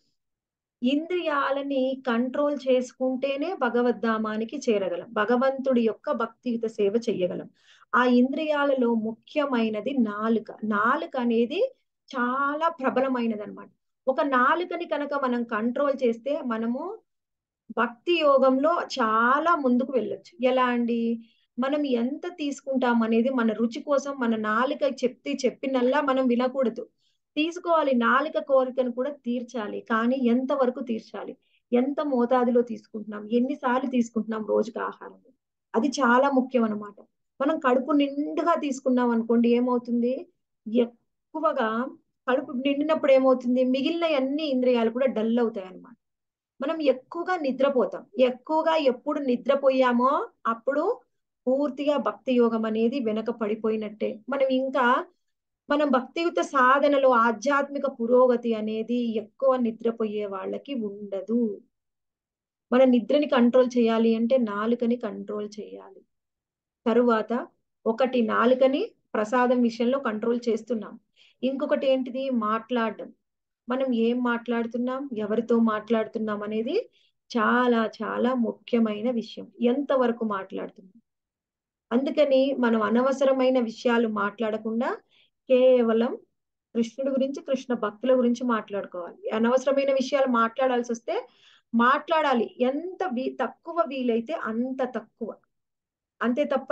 ఇంద్రియాలని కంట్రోల్ చేసుకుంటేనే భగవద్ధామానికి చేరగలం భగవంతుడి యొక్క భక్తియుత సేవ చెయ్యగలం ఆ ఇంద్రియాలలో ముఖ్యమైనది నాలుక నాలుక అనేది చాలా ప్రబలమైనది అనమాట ఒక నాలుకని కనుక మనం కంట్రోల్ చేస్తే మనము భక్తి యోగంలో చాలా ముందుకు వెళ్ళొచ్చు ఎలా అండి మనం ఎంత తీసుకుంటాం అనేది మన రుచి కోసం మన నాలుక చెప్తే చెప్పినల్లా మనం వినకూడదు తీసుకోవాలి నాలుక కోరికను కూడా తీర్చాలి కానీ ఎంత వరకు తీర్చాలి ఎంత మోతాదులో తీసుకుంటున్నాం ఎన్నిసార్లు తీసుకుంటున్నాం రోజుకి ఆహారం అది చాలా ముఖ్యం అనమాట మనం కడుపు నిండుగా తీసుకున్నాం అనుకోండి ఏమవుతుంది ఎక్కువగా కడుపు నిండినప్పుడు ఏమవుతుంది మిగిలిన అన్ని ఇంద్రియాలు కూడా డల్ అవుతాయి అన్నమాట మనం ఎక్కువగా నిద్రపోతాం ఎక్కువగా ఎప్పుడు నిద్రపోయామో అప్పుడు పూర్తిగా భక్తి యోగం అనేది వెనక పడిపోయినట్టే మనం ఇంకా మనం భక్తియుత సాధనలో ఆధ్యాత్మిక పురోగతి అనేది ఎక్కువ నిద్రపోయే వాళ్ళకి ఉండదు మన నిద్రని కంట్రోల్ చేయాలి అంటే నాలుకని కంట్రోల్ చేయాలి తరువాత ఒకటి నాలుకని ప్రసాదం విషయంలో కంట్రోల్ చేస్తున్నాం ఇంకొకటి ఏంటిది మాట్లాడడం మనం ఏం మాట్లాడుతున్నాం ఎవరితో మాట్లాడుతున్నాం అనేది చాలా చాలా ముఖ్యమైన విషయం ఎంతవరకు మాట్లాడుతున్నాం అందుకని మనం అనవసరమైన విషయాలు మాట్లాడకుండా కేవలం కృష్ణుడి గురించి కృష్ణ భక్తుల గురించి మాట్లాడుకోవాలి అనవసరమైన విషయాలు మాట్లాడాల్సి వస్తే మాట్లాడాలి ఎంత వీ తక్కువ వీలైతే అంత తక్కువ అంతే తప్ప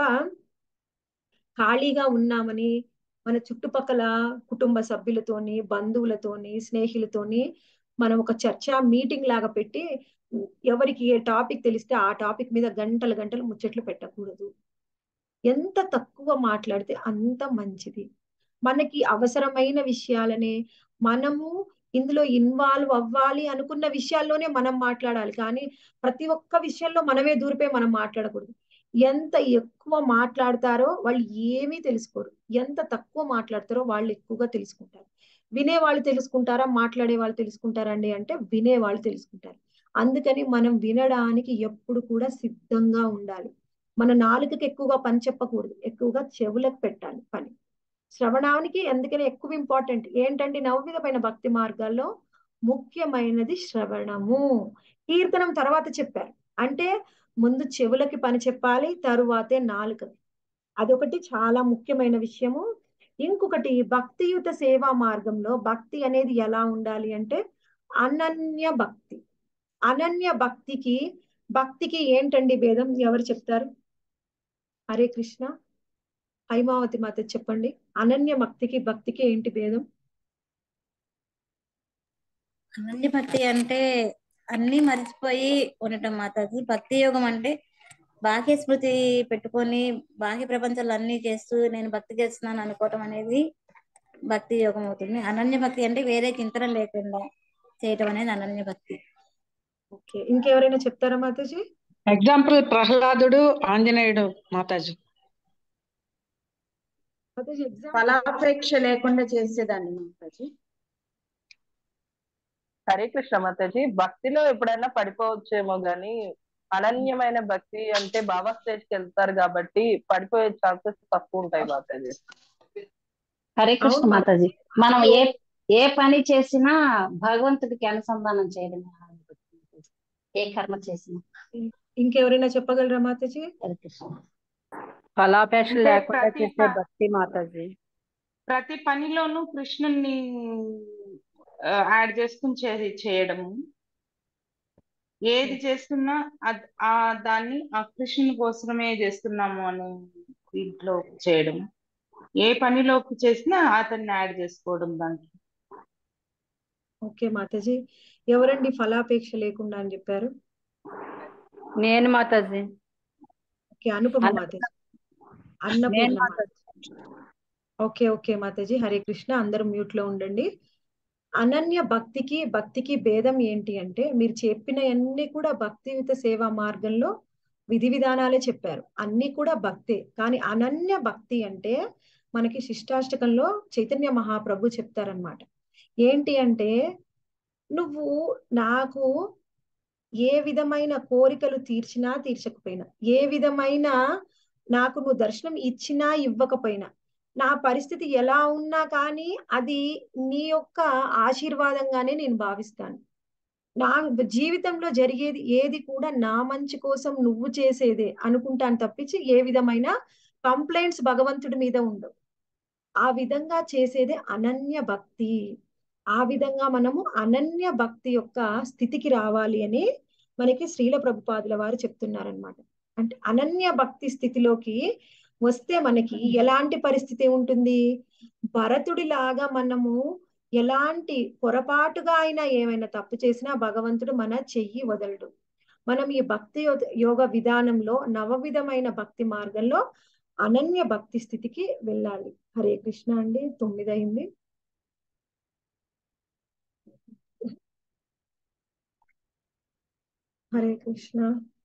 ఖాళీగా ఉన్నామని మన చుట్టుపక్కల కుటుంబ సభ్యులతోని బంధువులతోని స్నేహితులతోని మనం ఒక చర్చా మీటింగ్ లాగా పెట్టి ఎవరికి ఏ టాపిక్ తెలిస్తే ఆ టాపిక్ మీద గంటలు గంటలు ముచ్చట్లు పెట్టకూడదు ఎంత తక్కువ మాట్లాడితే అంత మంచిది మనకి అవసరమైన విషయాలనే మనము ఇందులో ఇన్వాల్వ్ అవ్వాలి అనుకున్న విషయాల్లోనే మనం మాట్లాడాలి కానీ ప్రతి ఒక్క విషయంలో మనమే దూరిపోయి మనం మాట్లాడకూడదు ఎంత ఎక్కువ మాట్లాడతారో వాళ్ళు ఏమీ తెలుసుకోరు ఎంత తక్కువ మాట్లాడతారో వాళ్ళు ఎక్కువగా తెలుసుకుంటారు వినే వాళ్ళు తెలుసుకుంటారా మాట్లాడే వాళ్ళు తెలుసుకుంటారండి అంటే వినే వాళ్ళు తెలుసుకుంటారు అందుకని మనం వినడానికి ఎప్పుడు కూడా సిద్ధంగా ఉండాలి మన నాలుకకి ఎక్కువగా పని చెప్పకూడదు ఎక్కువగా చెవులకు పెట్టాలి పని శ్రవణానికి ఎందుకని ఎక్కువ ఇంపార్టెంట్ ఏంటంటే నవవిధమైన భక్తి మార్గాల్లో ముఖ్యమైనది శ్రవణము కీర్తనం తర్వాత చెప్పారు అంటే ముందు చెవులకి పని చెప్పాలి తరువాతే నాలుకకి అదొకటి చాలా ముఖ్యమైన విషయము ఇంకొకటి భక్తియుత సేవా మార్గంలో భక్తి అనేది ఎలా ఉండాలి అంటే అనన్య భక్తి అనన్య భక్తికి భక్తికి ఏంటండి భేదం ఎవరు చెప్తారు హరే కృష్ణ హైమావతి మాత చెప్పండి అనన్య భక్తికి భక్తికి ఏంటి భేదం అనన్య భక్తి అంటే అన్ని మర్చిపోయి ఉండటం మాతాజీ భక్తి యోగం అంటే బాహ్య స్మృతి పెట్టుకొని బాహ్య ప్రపంచాలు అన్ని చేస్తూ నేను భక్తి చేస్తున్నాను అనుకోవటం అనేది భక్తి యోగం అవుతుంది అనన్య భక్తి అంటే వేరే చింతన లేకుండా చేయటం అనేది అనన్య భక్తి ఓకే ఇంకెవరైనా చెప్తారా మాతాజీ ఎగ్జాంపుల్ ప్రహ్లాదుడు ఆంజనేయుడు మాతాజీ మాతాజీ ఎగ్జామ్ ఫలాపేక్ష లేకుండా చేసేదాన్ని మాతాజీ హరే కృష్ణ మాతాజీ భక్తిలో ఎప్పుడైనా పడిపోవచ్చేమో గాని అనన్యమైన భక్తి అంటే బాబా స్టేజ్కి వెళ్తారు కాబట్టి పడిపోయే ఛాన్సెస్ తక్కువ ఉంటాయి మాతాజీ హరే కృష్ణ అవును మాతాజీ మనం ఏ ఏ పని చేసినా భగవంతుడికి అనుసంధానం చేయడమే ఆనంద భక్తి మాతాజీ. ఏ కర్మ చేసినా ఇంకెవరైనా చెప్పగలరా మాతాజీ హరే కృష్ణ ఫలాపేక్ష అంటే లేకుండా ప్రతి చేసే ప- భక్తి మాతాజీ ప్రతి పనిలోనూ కృష్ణుని యాడ్ చేసుకుని చే చేయడము ఏది చేస్తున్నా అద్- ఆ దాన్ని ఆ కృష్ణుని కోసమే చేస్తున్నాము అనే దీంట్లో చేయడం ఏ పనిలోకి చేసినా అతన్ని యాడ్ చేసుకోవడం దాంట్లో ఓకే మాతాజీ ఎవరండి ఫలాపేక్ష లేకుండా అని చెప్పారు నేను మాతాజీ ఓకే అనుపమ అన్న- మాతాజీ నేను అన్నపూర్ణ మాతాజీ ఓకే ఓకే మాతాజీ హరే కృష్ణ అందరూ మ్యూట్ లో ఉండండి అనన్య భక్తికి భక్తికి భేదం ఏంటి అంటే మీరు చెప్పిన అన్ని కూడా భక్తియుత సేవా మార్గంలో విధి విధానాలే చెప్పారు అన్ని కూడా భక్తే కానీ అనన్య భక్తి అంటే మనకి శిష్టాష్టకంలో చైతన్య మహాప్రభు చెప్తారనమాట ఏంటి అంటే నువ్వు నాకు ఏ విధమైన కోరికలు తీర్చినా తీర్చకపోయినా ఏ విధమైన నాకు నువ్వు దర్శనం ఇచ్చినా ఇవ్వకపోయినా నా పరిస్థితి ఎలా ఉన్నా కానీ అది నీ యొక్క ఆశీర్వాదంగానే నేను భావిస్తాను నా జీవితంలో జరిగేది ఏది కూడా నా మంచి కోసం నువ్వు చేసేదే అనుకుంటాను తప్పించి ఏ విధమైన కంప్లైంట్స్ భగవంతుడి మీద ఉండవు ఆ విధంగా చేసేదే అనన్య భక్తి ఆ విధంగా మనము అనన్య భక్తి యొక్క స్థితికి రావాలి అని మనకి శ్రీల ప్రభుపాదుల వారు చెప్తున్నారనమాట అంటే అనన్య భక్తి స్థితిలోకి వస్తే మనకి ఎలాంటి పరిస్థితి ఉంటుంది భరతుడిలాగా మనము ఎలాంటి పొరపాటుగా అయినా ఏమైనా తప్పు చేసినా భగవంతుడు మన చెయ్యి వదలడు మనం ఈ భక్తి యో- యోగ విధానంలో నవవిధమైన భక్తి మార్గంలో అనన్య భక్తి స్థితికి వెళ్ళాలి హరే కృష్ణ అండి తొమ్మిది అయింది హరే కృష్ణ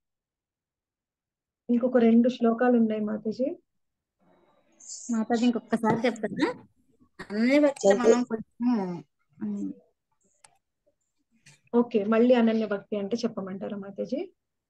ఇంకొక రెండు శ్లోకాలు ఉన్నాయి మాతాజీ మాతాజీ ఇంకొకసారి చెప్తారా అన్ని భక్తిలో మనం కొంచెం ఉమ్, ఓకే మళ్ళీ అనన్య భక్తి అంటే చెప్పమంటారా మాతాజీ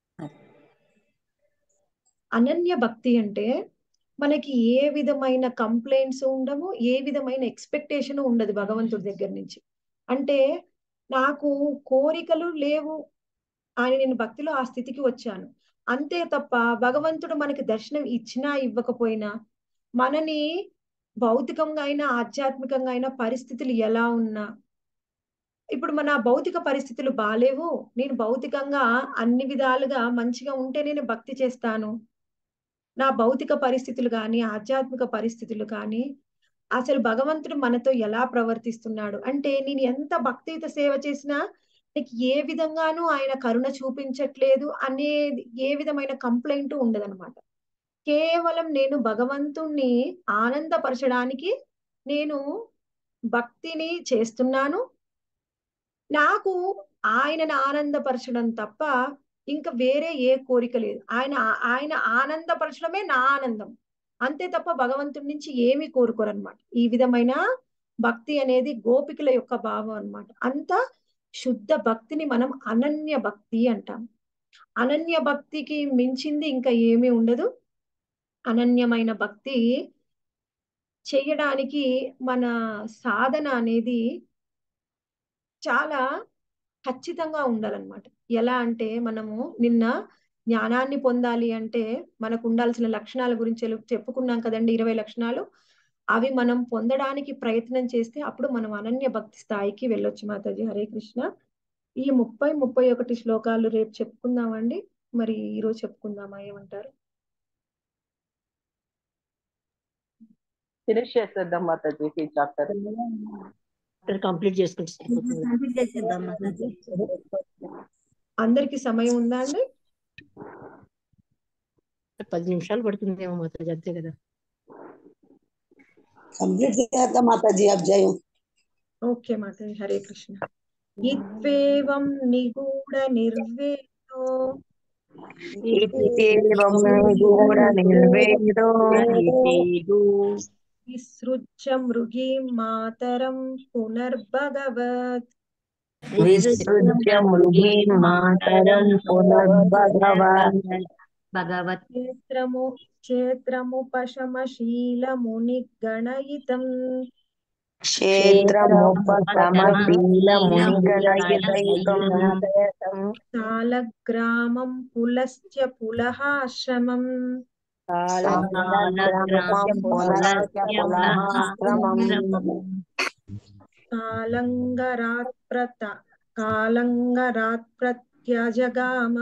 అనన్య భక్తి అంటే మనకి ఏ విధమైన కంప్లైంట్స్ ఉండవు ఏ విధమైన ఎక్స్పెక్టేషన్ ఉండదు భగవంతుడి దగ్గర నుంచి అంటే నాకు కోరికలు లేవు అని నేను భక్తిలో ఆ స్థితికి వచ్చాను అంతే తప్ప భగవంతుడు మనకి దర్శనం ఇచ్చినా ఇవ్వకపోయినా మనని భౌతికంగా అయినా ఆధ్యాత్మికంగా అయినా పరిస్థితులు ఎలా ఉన్నా ఇప్పుడు మన భౌతిక పరిస్థితులు బాలేవు నేను భౌతికంగా అన్ని విధాలుగా మంచిగా ఉంటే నేను భక్తి చేస్తాను నా భౌతిక పరిస్థితులు కానీ ఆధ్యాత్మిక పరిస్థితులు కానీ అసలు భగవంతుడు మనతో ఎలా ప్రవర్తిస్తున్నాడు అంటే నేను ఎంత భక్తియుత సేవ చేసినా నీకు ఏ విధంగానూ ఆయన కరుణ చూపించట్లేదు అనేది ఏ విధమైన కంప్లైంట్ ఉండదన్నమాట కేవలం నేను భగవంతుణ్ణి ఆనందపరచడానికి నేను భక్తిని చేస్తున్నాను నాకు ఆయనను ఆనందపరచడం తప్ప ఇంకా వేరే ఏ కోరిక లేదు ఆయన ఆయన ఆనందపరచడమే నా ఆనందం అంతే తప్ప భగవంతుడి నుంచి ఏమీ కోరుకోరనమాట ఈ విధమైన భక్తి అనేది గోపికల యొక్క భావం అన్నమాట అంత శుద్ధ భక్తిని మనం అనన్య భక్తి అంటాం అనన్య భక్తికి మించింది ఇంకా ఏమీ ఉండదు అనన్యమైన భక్తి చేయడానికి మన సాధన అనేది చాలా ఖచ్చితంగా ఉండాలన్నమాట ఎలా అంటే మనము నిన్న జ్ఞానాన్ని పొందాలి అంటే మనకు ఉండాల్సిన లక్షణాల గురించి చెలు- చెప్పుకున్నాం కదండి ఇరవై లక్షణాలు అవి మనం పొందడానికి ప్రయత్నం చేస్తే అప్పుడు మనం అనన్య భక్తి స్థాయికి వెళ్ళొచ్చు మాతాజీ హరే కృష్ణ ఈ ముప్పై ముప్పై ఒకటి శ్లోకాలు రేపు చెప్పుకుందామండి మరి ఈ రోజు చెప్పుకుందామా ఏమంటారు ఫినిష్ చేసేద్దాం మాతాజీ ఈ చాప్టర్ కంప్లీట్ చేసుకుంటే సరిపోతుంది కంప్లీట్ చేసేద్దాం మాతాజీ అందరికి సమయం ఉందా అండి పది నిమిషాలు పడుతుందేమో మాతాజీ అంతే కదా కంప్లీట్ చేద్దాం మాతాజీ అధ్యాయం ఓకే మాతాజీ హరే కృష్ణ ఇత్వేవం నిగూఢ నిర్వేదో విసృజ్య మృగీం మాతరం పునర్భగవత్ మాతరం పునర్భగవాన్ భగవత్ క్షేత్రము క్షేత్రము పశమశీలముని గణయితం క్షేత్రముపశమశీలమునిగణయుతయుతం సాలగ్రామం పులశ్చ పులహాశ్రమం కాలంగరాత్ ప్రత కాలంగరాత్ ప్రత్యజగామ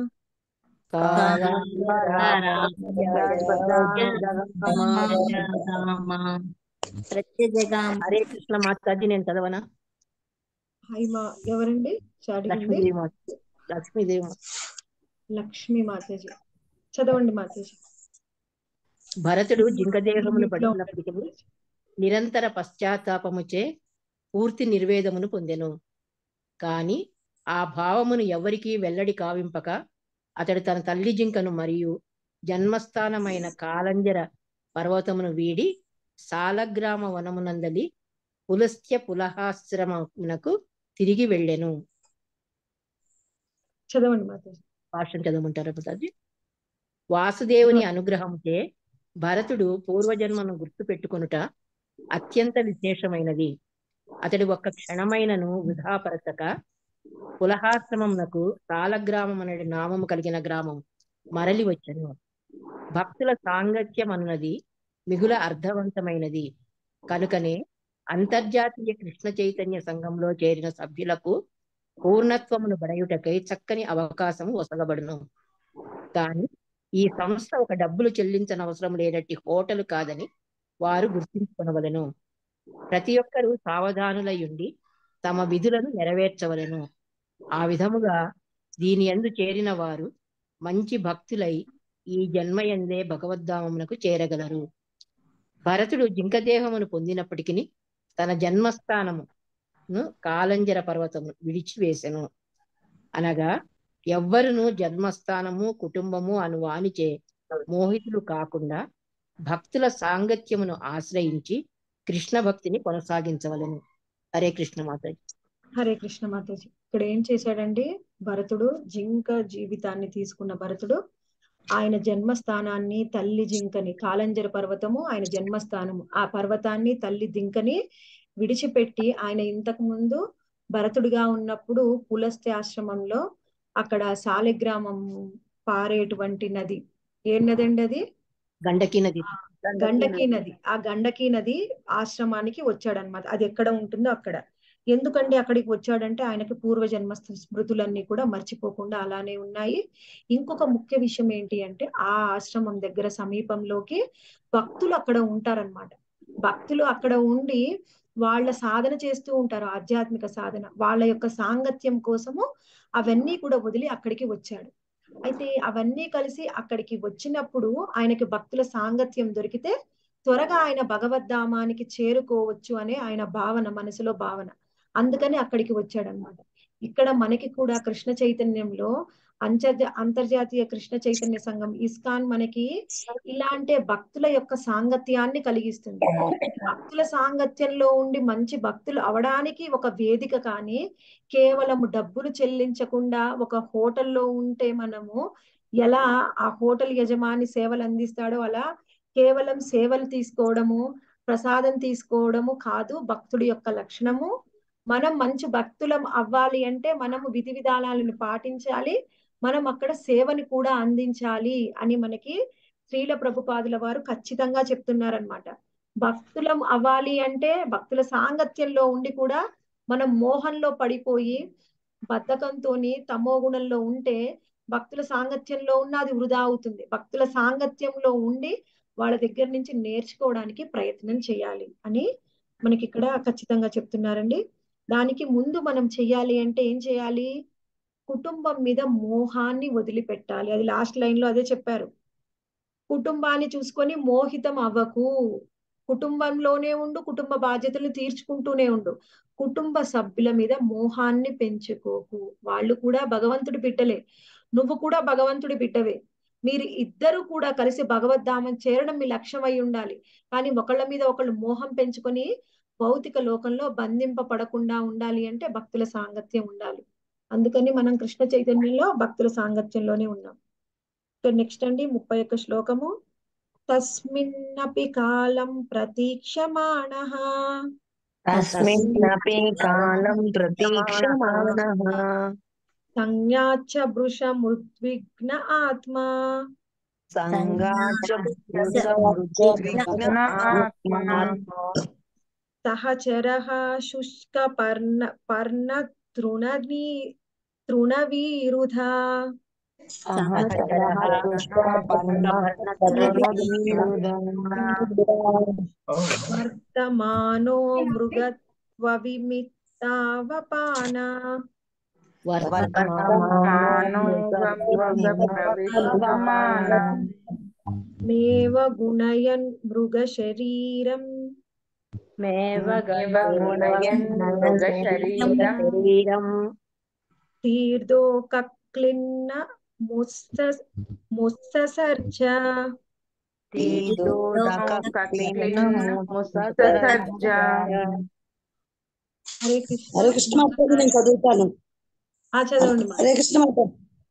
ప్రత్యజగామ హరే కృష్ణ మాతాజీ నేను చదవనా హాయ్ మా ఎవరండి చాటింది లక్ష్మీదేవి మాత లక్ష్మీదేవి మాత లక్ష్మీ మాతాజీ చదవండి మాతాజీ భరతుడు జింకదేహమును మ్యూట్లో పడుతున్నప్పటికీ నిరంతర పశ్చాత్తాపముచే పూర్తి నిర్వేదమును పొందెను కాని ఆ భావమును ఎవ్వరికీ వెల్లడి కావింపక అతడు తన తల్లి జింకను మరియు జన్మస్థానమైన కాలంజర పర్వతమును వీడి సాలగ్రామ వనమునందలి పులస్త్య పులహాశ్రమమునకు తిరిగి వెళ్ళెను చదవండి మాతాజీ భాష్యం చదవమంటారా ప్రసాద్జీ వాసుదేవుని అనుగ్రహముచే భరతుడు పూర్వజన్మను గుర్తు పెట్టుకొనుట అత్యంత విశేషమైనది అతడు ఒక్క క్షణమైనను వృధాపరచక పులహాశ్రమమునకు సాలగ్రామం అనే నామము కలిగిన గ్రామం మరలి వచ్చెను భక్తుల సాంగత్యం అన్నది మిగుల అర్థవంతమైనది కనుకనే అంతర్జాతీయ కృష్ణ చైతన్య సంఘంలో చేరిన సభ్యులకు పూర్ణత్వమును బడయుటకై చక్కని అవకాశం ఒసగబడును కానీ ఈ సంస్థ ఒక డబ్బులు చెల్లించనవసరం లేనట్టి హోటల్ కాదని వారు గుర్తించుకొనవలెను ప్రతి ఒక్కరూ సావధానులయుండి తమ విధులను నెరవేర్చవలెను ఆ విధముగా దీని యందు చేరిన వారు మంచి భక్తులై ఈ జన్మయందే భగవద్ధామమునకు చేరగలరు భరతుడు జింకదేహమును పొందినప్పటికీ తన జన్మస్థానమును కాలంజర పర్వతము విడిచివేసెను అనగా ఎవ్వరును జన్మస్థానము కుటుంబము అను వానిచే మోహితులు కాకుండా భక్తుల సాంగత్యమును ఆశ్రయించి కృష్ణ భక్తిని కొనసాగించవలెను హరే కృష్ణ మాతాజీ హరే కృష్ణ మాతాజీ ఇక్కడ ఏం చేశాడండి భరతుడు జింక జీవితాన్ని తీసుకున్న భరతుడు ఆయన జన్మస్థానాన్ని తల్లి జింకని కాలంజర పర్వతము ఆయన జన్మస్థానము ఆ పర్వతాన్ని తల్లి జింకని విడిచిపెట్టి ఆయన ఇంతకు ముందు భరతుడిగా ఉన్నప్పుడు పులస్త్య ఆశ్రమంలో అక్కడ సాలిగ్రామం పారేటువంటి నది ఏ నది అండి అది గండకి నది గండకీ నది ఆ గండకీ నది ఆశ్రమానికి వచ్చాడనమాట అది ఎక్కడ ఉంటుందో అక్కడ ఎందుకండి అక్కడికి వచ్చాడంటే ఆయనకి పూర్వజన్మ స్మృతులన్నీ కూడా మర్చిపోకుండా అలానే ఉన్నాయి ఇంకొక ముఖ్య విషయం ఏంటి అంటే ఆ ఆశ్రమం దగ్గర సమీపంలోకి భక్తులు అక్కడ ఉంటారనమాట భక్తులు అక్కడ ఉండి వాళ్ళ సాధన చేస్తూ ఉంటారు ఆధ్యాత్మిక సాధన వాళ్ళ యొక్క సాంగత్యం కోసము అవన్నీ కూడా వదిలి అక్కడికి వచ్చాడు అయితే అవన్నీ కలిసి అక్కడికి వచ్చినప్పుడు ఆయనకి భక్తుల సాంగత్యం దొరికితే త్వరగా ఆయన భగవద్ధామానికి చేరుకోవచ్చు అనే ఆయన భావన మనసులో భావన అందుకని అక్కడికి వచ్చాడనమాట ఇక్కడ మనకి కూడా కృష్ణ చైతన్యంలో అంతర్జా అంతర్జాతీయ కృష్ణ చైతన్య సంఘం ఇస్కాన్ మనకి ఇలాంటి భక్తుల యొక్క సాంగత్యాన్ని కలిగిస్తుంది భక్తుల సాంగత్యంలో ఉండి మంచి భక్తులు అవడానికి ఒక వేదిక కానీ కేవలం డబ్బులు చెల్లించకుండా ఒక హోటల్లో ఉంటే మనము ఎలా ఆ హోటల్ యజమాని సేవలు అందిస్తాడో అలా కేవలం సేవలు తీసుకోవడము ప్రసాదం తీసుకోవడము కాదు భక్తుడి యొక్క లక్షణము మనం మంచి భక్తులం అవ్వాలి అంటే మనము విధి విధానాలను పాటించాలి మనం అక్కడ సేవని కూడా అందించాలి అని మనకి శ్రీల ప్రభుపాదుల వారు ఖచ్చితంగా చెప్తున్నారనమాట భక్తులం అవ్వాలి అంటే భక్తుల సాంగత్యంలో ఉండి కూడా మనం మోహంలో పడిపోయి బద్ధకంతోని తమో గుణంలో ఉంటే భక్తుల సాంగత్యంలో ఉన్న అది వృధా అవుతుంది భక్తుల సాంగత్యంలో ఉండి వాళ్ళ దగ్గర నుంచి నేర్చుకోవడానికి ప్రయత్నం చేయాలి అని మనకి ఇక్కడ ఖచ్చితంగా చెప్తున్నారండి దానికి ముందు మనం చెయ్యాలి అంటే ఏం చేయాలి కుటుంబం మీద మోహాన్ని వదిలిపెట్టాలి అది లాస్ట్ లైన్ లో అదే చెప్పారు కుటుంబాన్ని చూసుకొని మోహితం అవ్వకు కుటుంబంలోనే ఉండు కుటుంబ బాధ్యతలు తీర్చుకుంటూనే ఉండు కుటుంబ సభ్యుల మీద మోహాన్ని పెంచుకోకు వాళ్ళు కూడా భగవంతుడి బిడ్డలే నువ్వు కూడా భగవంతుడి బిడ్డవే మీరు ఇద్దరు కూడా కలిసి భగవద్ధామం చేరడం మీ లక్ష్యం అయి ఉండాలి కానీ ఒకళ్ళ మీద ఒకళ్ళు మోహం పెంచుకొని భౌతిక లోకంలో బంధింపబడకుండా ఉండాలి అంటే భక్తుల సాంగత్యం ఉండాలి అందుకని మనం కృష్ణ చైతన్యంలో భక్తుల సాంగత్యంలోనే ఉన్నాం నెక్స్ట్ అండి ముప్పై ఒక్క శ్లోకము తస్మిన్నపి కాలం ప్రతీక్షమాణ తస్మిన్నపి కాలం ప్రతీక్షమాణః సంజ్ఞాచ భృశముద్విగ్న ఆత్మా సంగాచ విఘ్న ఆత్మా సహచరః శుష్క పర్ణ పర్ణ తృణవీ తృణవీరుధా వర్తమానో మృగత్వవిమిత్తావపానా వర్తమానో గమృగప్రవిశమాన మేవ గుణయన్ మృగశరీరం మేవ గుణయన్ మృగశరీరం శరీరం తీర్థో కక్లిన్న ముస్స ముస్ససర్జ ముససర్జ హరే కృష్ణ హరే కృష్ణ మాతాజీ నేను చదువుతాను ఆ చదవండి మా హరే కృష్ణ మాత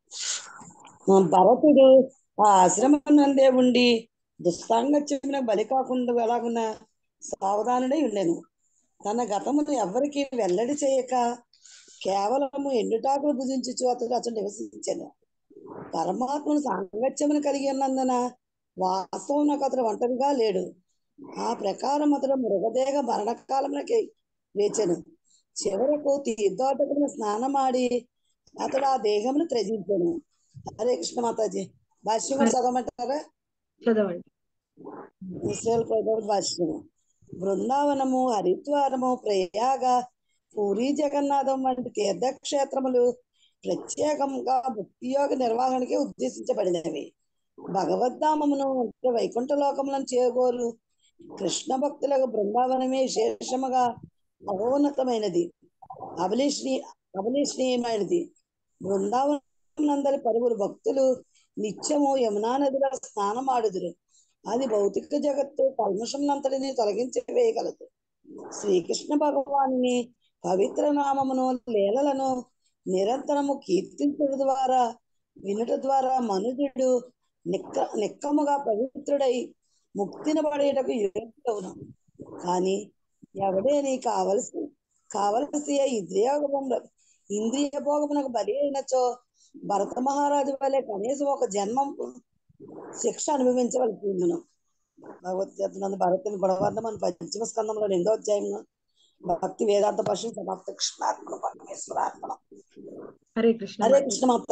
భరతుడు ఆ ఆశ్రమం నందే ఉండి దుస్సాంగత్యమున బలి కాకుండా ఎలాగున్న సావధానుడై ఉండెను తన గతమును ఎవ్వరికి వెల్లడి చేయక కేవలము ఎండుటాకులు భుజించుచు అతడు అతడు నివసించాను పరమాత్మను సాంగత్యమును కలిగి ఉన్నందున వాస్తవం నాకు అతడు ఒంటరిగా లేడు ఆ ప్రకారం అతడు మృగదేహ మరణకాలమునకి వేచెను చివరకు తీర్థోటకుని స్నానమాడి అతడు ఆ దేహమును త్యజించాను హరే కృష్ణ మాతాజీ భాష్యం కూడా చదవమంటారా చదవండి ఇస్రాయల్ ప్రభువు భాష్యము బృందావనము హరిద్వారము ప్రయాగ పూరి జగన్నాథం వంటి తీర్థక్షేత్రములు ప్రత్యేకంగా భక్తియోగ నిర్వహణకి ఉద్దేశించబడినవి భగవద్ధామమును అంటే వైకుంఠ లోకములను చేగోరు కృష్ణ భక్తులకు బృందావనమే విశేషముగా మహోన్నతమైనది అభిలేషణీ అభిలేషణీయమైనది బృందావనందరి పలువురు భక్తులు నిత్యము యమునా నదిలో స్నానమాడుదురు అది భౌతిక జగత్తు కల్మషంనంతటిని తొలగించి వేయగలదు శ్రీకృష్ణ భగవాన్ని పవిత్ర నామమును లీలలను నిరంతరము కీర్తించడం ద్వారా వినుట ద్వారా మనుజుడు నిక్క నిక్కముగా పవిత్రుడై ముక్తిని పడేటకు యోగ్యుడవును కానీ ఎవడే నీ కావలసి కావలసి ఇంద్రియ ఇంద్రియ భోగమునకు బలి అయినచో భరత మహారాజు వలె కనీసం ఒక జన్మం శిక్ష అనుభవించవలసి ఉండును భగవద్గీత నందు భరతుని గొడవర్ణ మన పంచమ స్కందంలో రెండో అధ్యాయంలో భక్తి వేదాంత పశు సమాప్త కృష్ణార్పణ పరమేశ్వరార్పణ హరే కృష్ణ హరే మాతాజీ. కృష్ణ మాత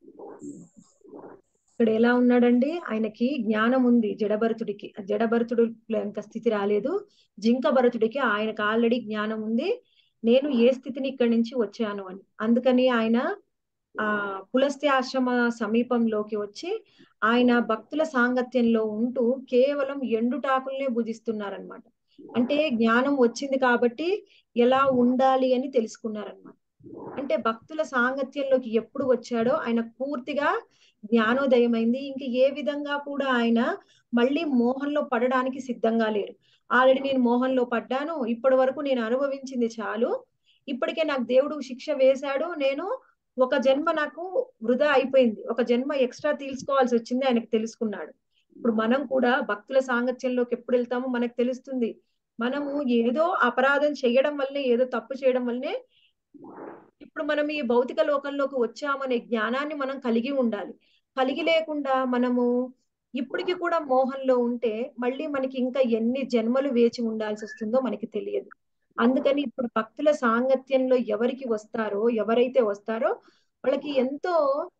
ఇక్కడ ఎలా ఉన్నాడండి ఆయనకి జ్ఞానం ఉంది జడభరతుడికి జడభరతుడు ఇంకా స్థితి రాలేదు జింక భరతుడికి ఆయనకు ఆల్రెడీ జ్ఞానం ఉంది నేను ఏ స్థితిని ఇక్కడి నుంచి వచ్చాను అని అందుకని ఆయన ఆ పులస్త్య ఆశ్రమ సమీపంలోకి వచ్చి ఆయన భక్తుల సాంగత్యంలో ఉంటూ కేవలం ఎండుటాకుల్నే భుజిస్తున్నారనమాట అంటే జ్ఞానం వచ్చింది కాబట్టి ఎలా ఉండాలి అని తెలుసుకున్నారనమాట అంటే భక్తుల సాంగత్యంలోకి ఎప్పుడు వచ్చాడో ఆయన పూర్తిగా జ్ఞానోదయమైంది ఇంక ఏ విధంగా కూడా ఆయన మళ్ళీ మోహంలో పడడానికి సిద్ధంగా లేరు ఆల్రెడీ నేను మోహంలో పడ్డాను ఇప్పటి వరకు నేను అనుభవించింది చాలు ఇప్పటికే నాకు దేవుడు శిక్ష వేశాడు నేను ఒక జన్మ నాకు వృధా అయిపోయింది ఒక జన్మ ఎక్స్ట్రా తీసుకోవాల్సి వచ్చింది ఆయనకు తెలుసుకున్నాడు ఇప్పుడు మనం కూడా భక్తుల సాంగత్యంలోకి ఎప్పుడు వెళ్తామో మనకు తెలుస్తుంది మనము ఏదో అపరాధం చేయడం వల్లనే ఏదో తప్పు చేయడం వల్లనే ఇప్పుడు మనం ఈ భౌతిక లోకంలోకి వచ్చామనే జ్ఞానాన్ని మనం కలిగి ఉండాలి కలిగి లేకుండా మనము ఇప్పటికి కూడా మోహంలో ఉంటే మళ్ళీ మనకి ఇంకా ఎన్ని జన్మలు వేచి ఉండాల్సి వస్తుందో మనకి తెలియదు అందుకని ఇప్పుడు భక్తుల సాంగత్యంలో ఎవరికి వస్తారో ఎవరైతే వస్తారో వాళ్ళకి ఎంతో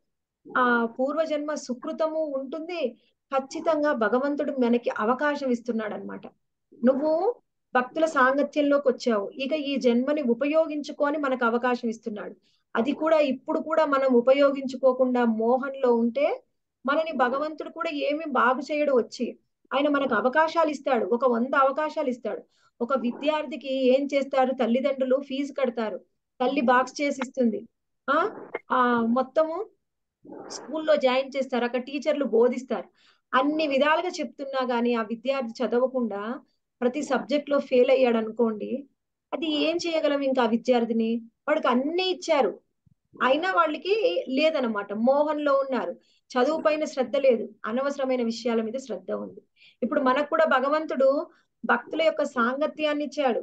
ఆ పూర్వజన్మ సుకృతము ఉంటుంది ఖచ్చితంగా భగవంతుడు మనకి అవకాశం ఇస్తున్నాడు అనమాట నువ్వు భక్తుల సాంగత్యంలోకి వచ్చావు ఇక ఈ జన్మని ఉపయోగించుకొని మనకు అవకాశం ఇస్తున్నాడు అది కూడా ఇప్పుడు కూడా మనం ఉపయోగించుకోకుండా మోహంలో ఉంటే మనని భగవంతుడు కూడా ఏమి బాగు చేయడు వచ్చి ఆయన మనకు అవకాశాలు ఇస్తాడు ఒక వంద అవకాశాలు ఇస్తాడు ఒక విద్యార్థికి ఏం చేస్తారు తల్లిదండ్రులు ఫీజు కడతారు తల్లి బాక్స్ చేసి ఇస్తుంది ఆ ఆ మొత్తము స్కూల్లో జాయిన్ చేస్తారు అక్కడ టీచర్లు బోధిస్తారు అన్ని విధాలుగా చెప్తున్నా గానీ ఆ విద్యార్థి చదవకుండా ప్రతి సబ్జెక్ట్ లో ఫెయిల్ అయ్యాడు అనుకోండి అది ఏం చేయగలం ఇంకా ఆ విద్యార్థిని వాడికి అన్ని ఇచ్చారు అయినా వాళ్ళకి లేదనమాట మోహంలో ఉన్నారు చదువు పైన శ్రద్ధ లేదు అనవసరమైన విషయాల మీద శ్రద్ధ ఉంది ఇప్పుడు మనకు కూడా భగవంతుడు భక్తుల యొక్క సాంగత్యాన్ని ఇచ్చాడు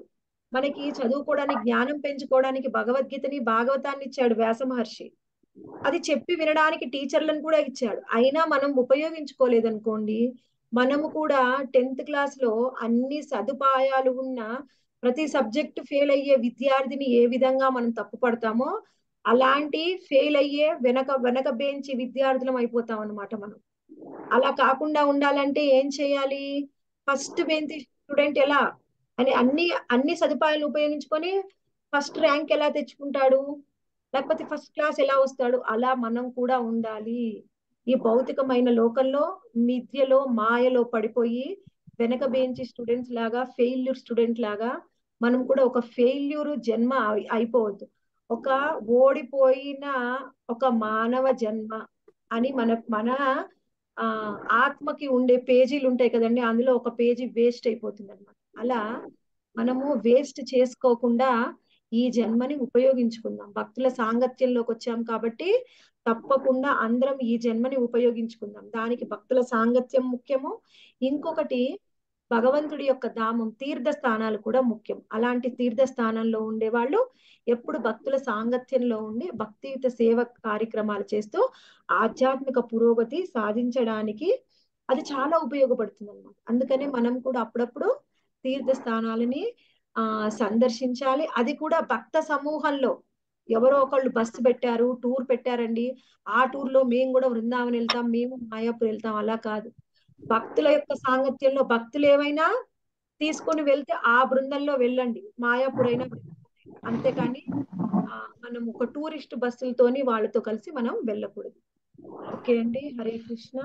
మనకి చదువుకోవడానికి జ్ఞానం పెంచుకోవడానికి భగవద్గీతని భాగవతాన్ని ఇచ్చాడు వ్యాస మహర్షి అది చెప్పి వినడానికి టీచర్లను కూడా ఇచ్చాడు అయినా మనం ఉపయోగించుకోలేదనుకోండి మనము కూడా టెన్త్ క్లాస్ లో అన్ని సదుపాయాలు ఉన్న ప్రతి సబ్జెక్ట్ ఫెయిల్ అయ్యే విద్యార్థిని ఏ విధంగా మనం తప్పు పడతామో అలాంటి ఫెయిల్ అయ్యే వెనక వెనక బెంచి విద్యార్థులం అయిపోతాం అన్నమాట మనం అలా కాకుండా ఉండాలంటే ఏం చేయాలి ఫస్ట్ బెంచ్ స్టూడెంట్ ఎలా అని అన్ని అన్ని సదుపాయాలు ఉపయోగించుకొని ఫస్ట్ ర్యాంక్ ఎలా తెచ్చుకుంటాడు లేకపోతే ఫస్ట్ క్లాస్ ఎలా వస్తాడు అలా మనం కూడా ఉండాలి ఈ భౌతికమైన లోకంలో మిథ్యలో మాయలో పడిపోయి వెనక బెంచి స్టూడెంట్స్ లాగా ఫెయిల్యూర్ స్టూడెంట్ లాగా మనం కూడా ఒక ఫెయిల్యూర్ జన్మ అయి- అయిపోవద్దు ఒక ఓడిపోయిన ఒక మానవ జన్మ అని మన మన ఆ ఆత్మకి ఉండే పేజీలు ఉంటాయి కదండి అందులో ఒక పేజీ వేస్ట్ అయిపోతుంది అనమాట అలా మనము వేస్ట్ చేసుకోకుండా ఈ జన్మని ఉపయోగించుకుందాం భక్తుల సాంగత్యంలోకి వచ్చాం కాబట్టి తప్పకుండా అందరం ఈ జన్మని ఉపయోగించుకుందాం దానికి భక్తుల సాంగత్యం ముఖ్యము ఇంకొకటి భగవంతుడి యొక్క ధామం తీర్థ స్థానాలు కూడా ముఖ్యం అలాంటి తీర్థ స్థానంలో ఉండే వాళ్ళు ఎప్పుడు భక్తుల సాంగత్యంలో ఉండి భక్తియుత సేవ కార్యక్రమాలు చేస్తూ ఆధ్యాత్మిక పురోగతి సాధించడానికి అది చాలా ఉపయోగపడుతుంది అనమాట అందుకనే మనం కూడా అప్పుడప్పుడు తీర్థ స్థానాలని ఆ సందర్శించాలి అది కూడా భక్త సమూహంలో ఎవరో ఒకళ్ళు బస్సు పెట్టారు టూర్ పెట్టారండి ఆ టూర్ లో మేము కూడా బృందావనం వెళ్తాం మేము మాయాపూర్ వెళ్తాం అలా కాదు భక్తుల యొక్క సాంగత్యంలో భక్తులు ఏమైనా తీసుకొని వెళ్తే ఆ బృందంలో వెళ్ళండి మాయాపూర్ అయినా అంతేకాని ఆ, మనం ఒక టూరిస్ట్ బస్సులతోని వాళ్ళతో కలిసి మనం వెళ్ళకూడదు ఓకే అండి హరే కృష్ణ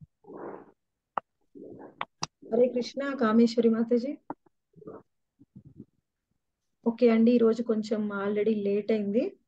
హరే కృష్ణ కామేశ్వరి మాతాజీ ఓకే అండి ఈ రోజు కొంచెం ఆల్రెడీ లేట్ అయింది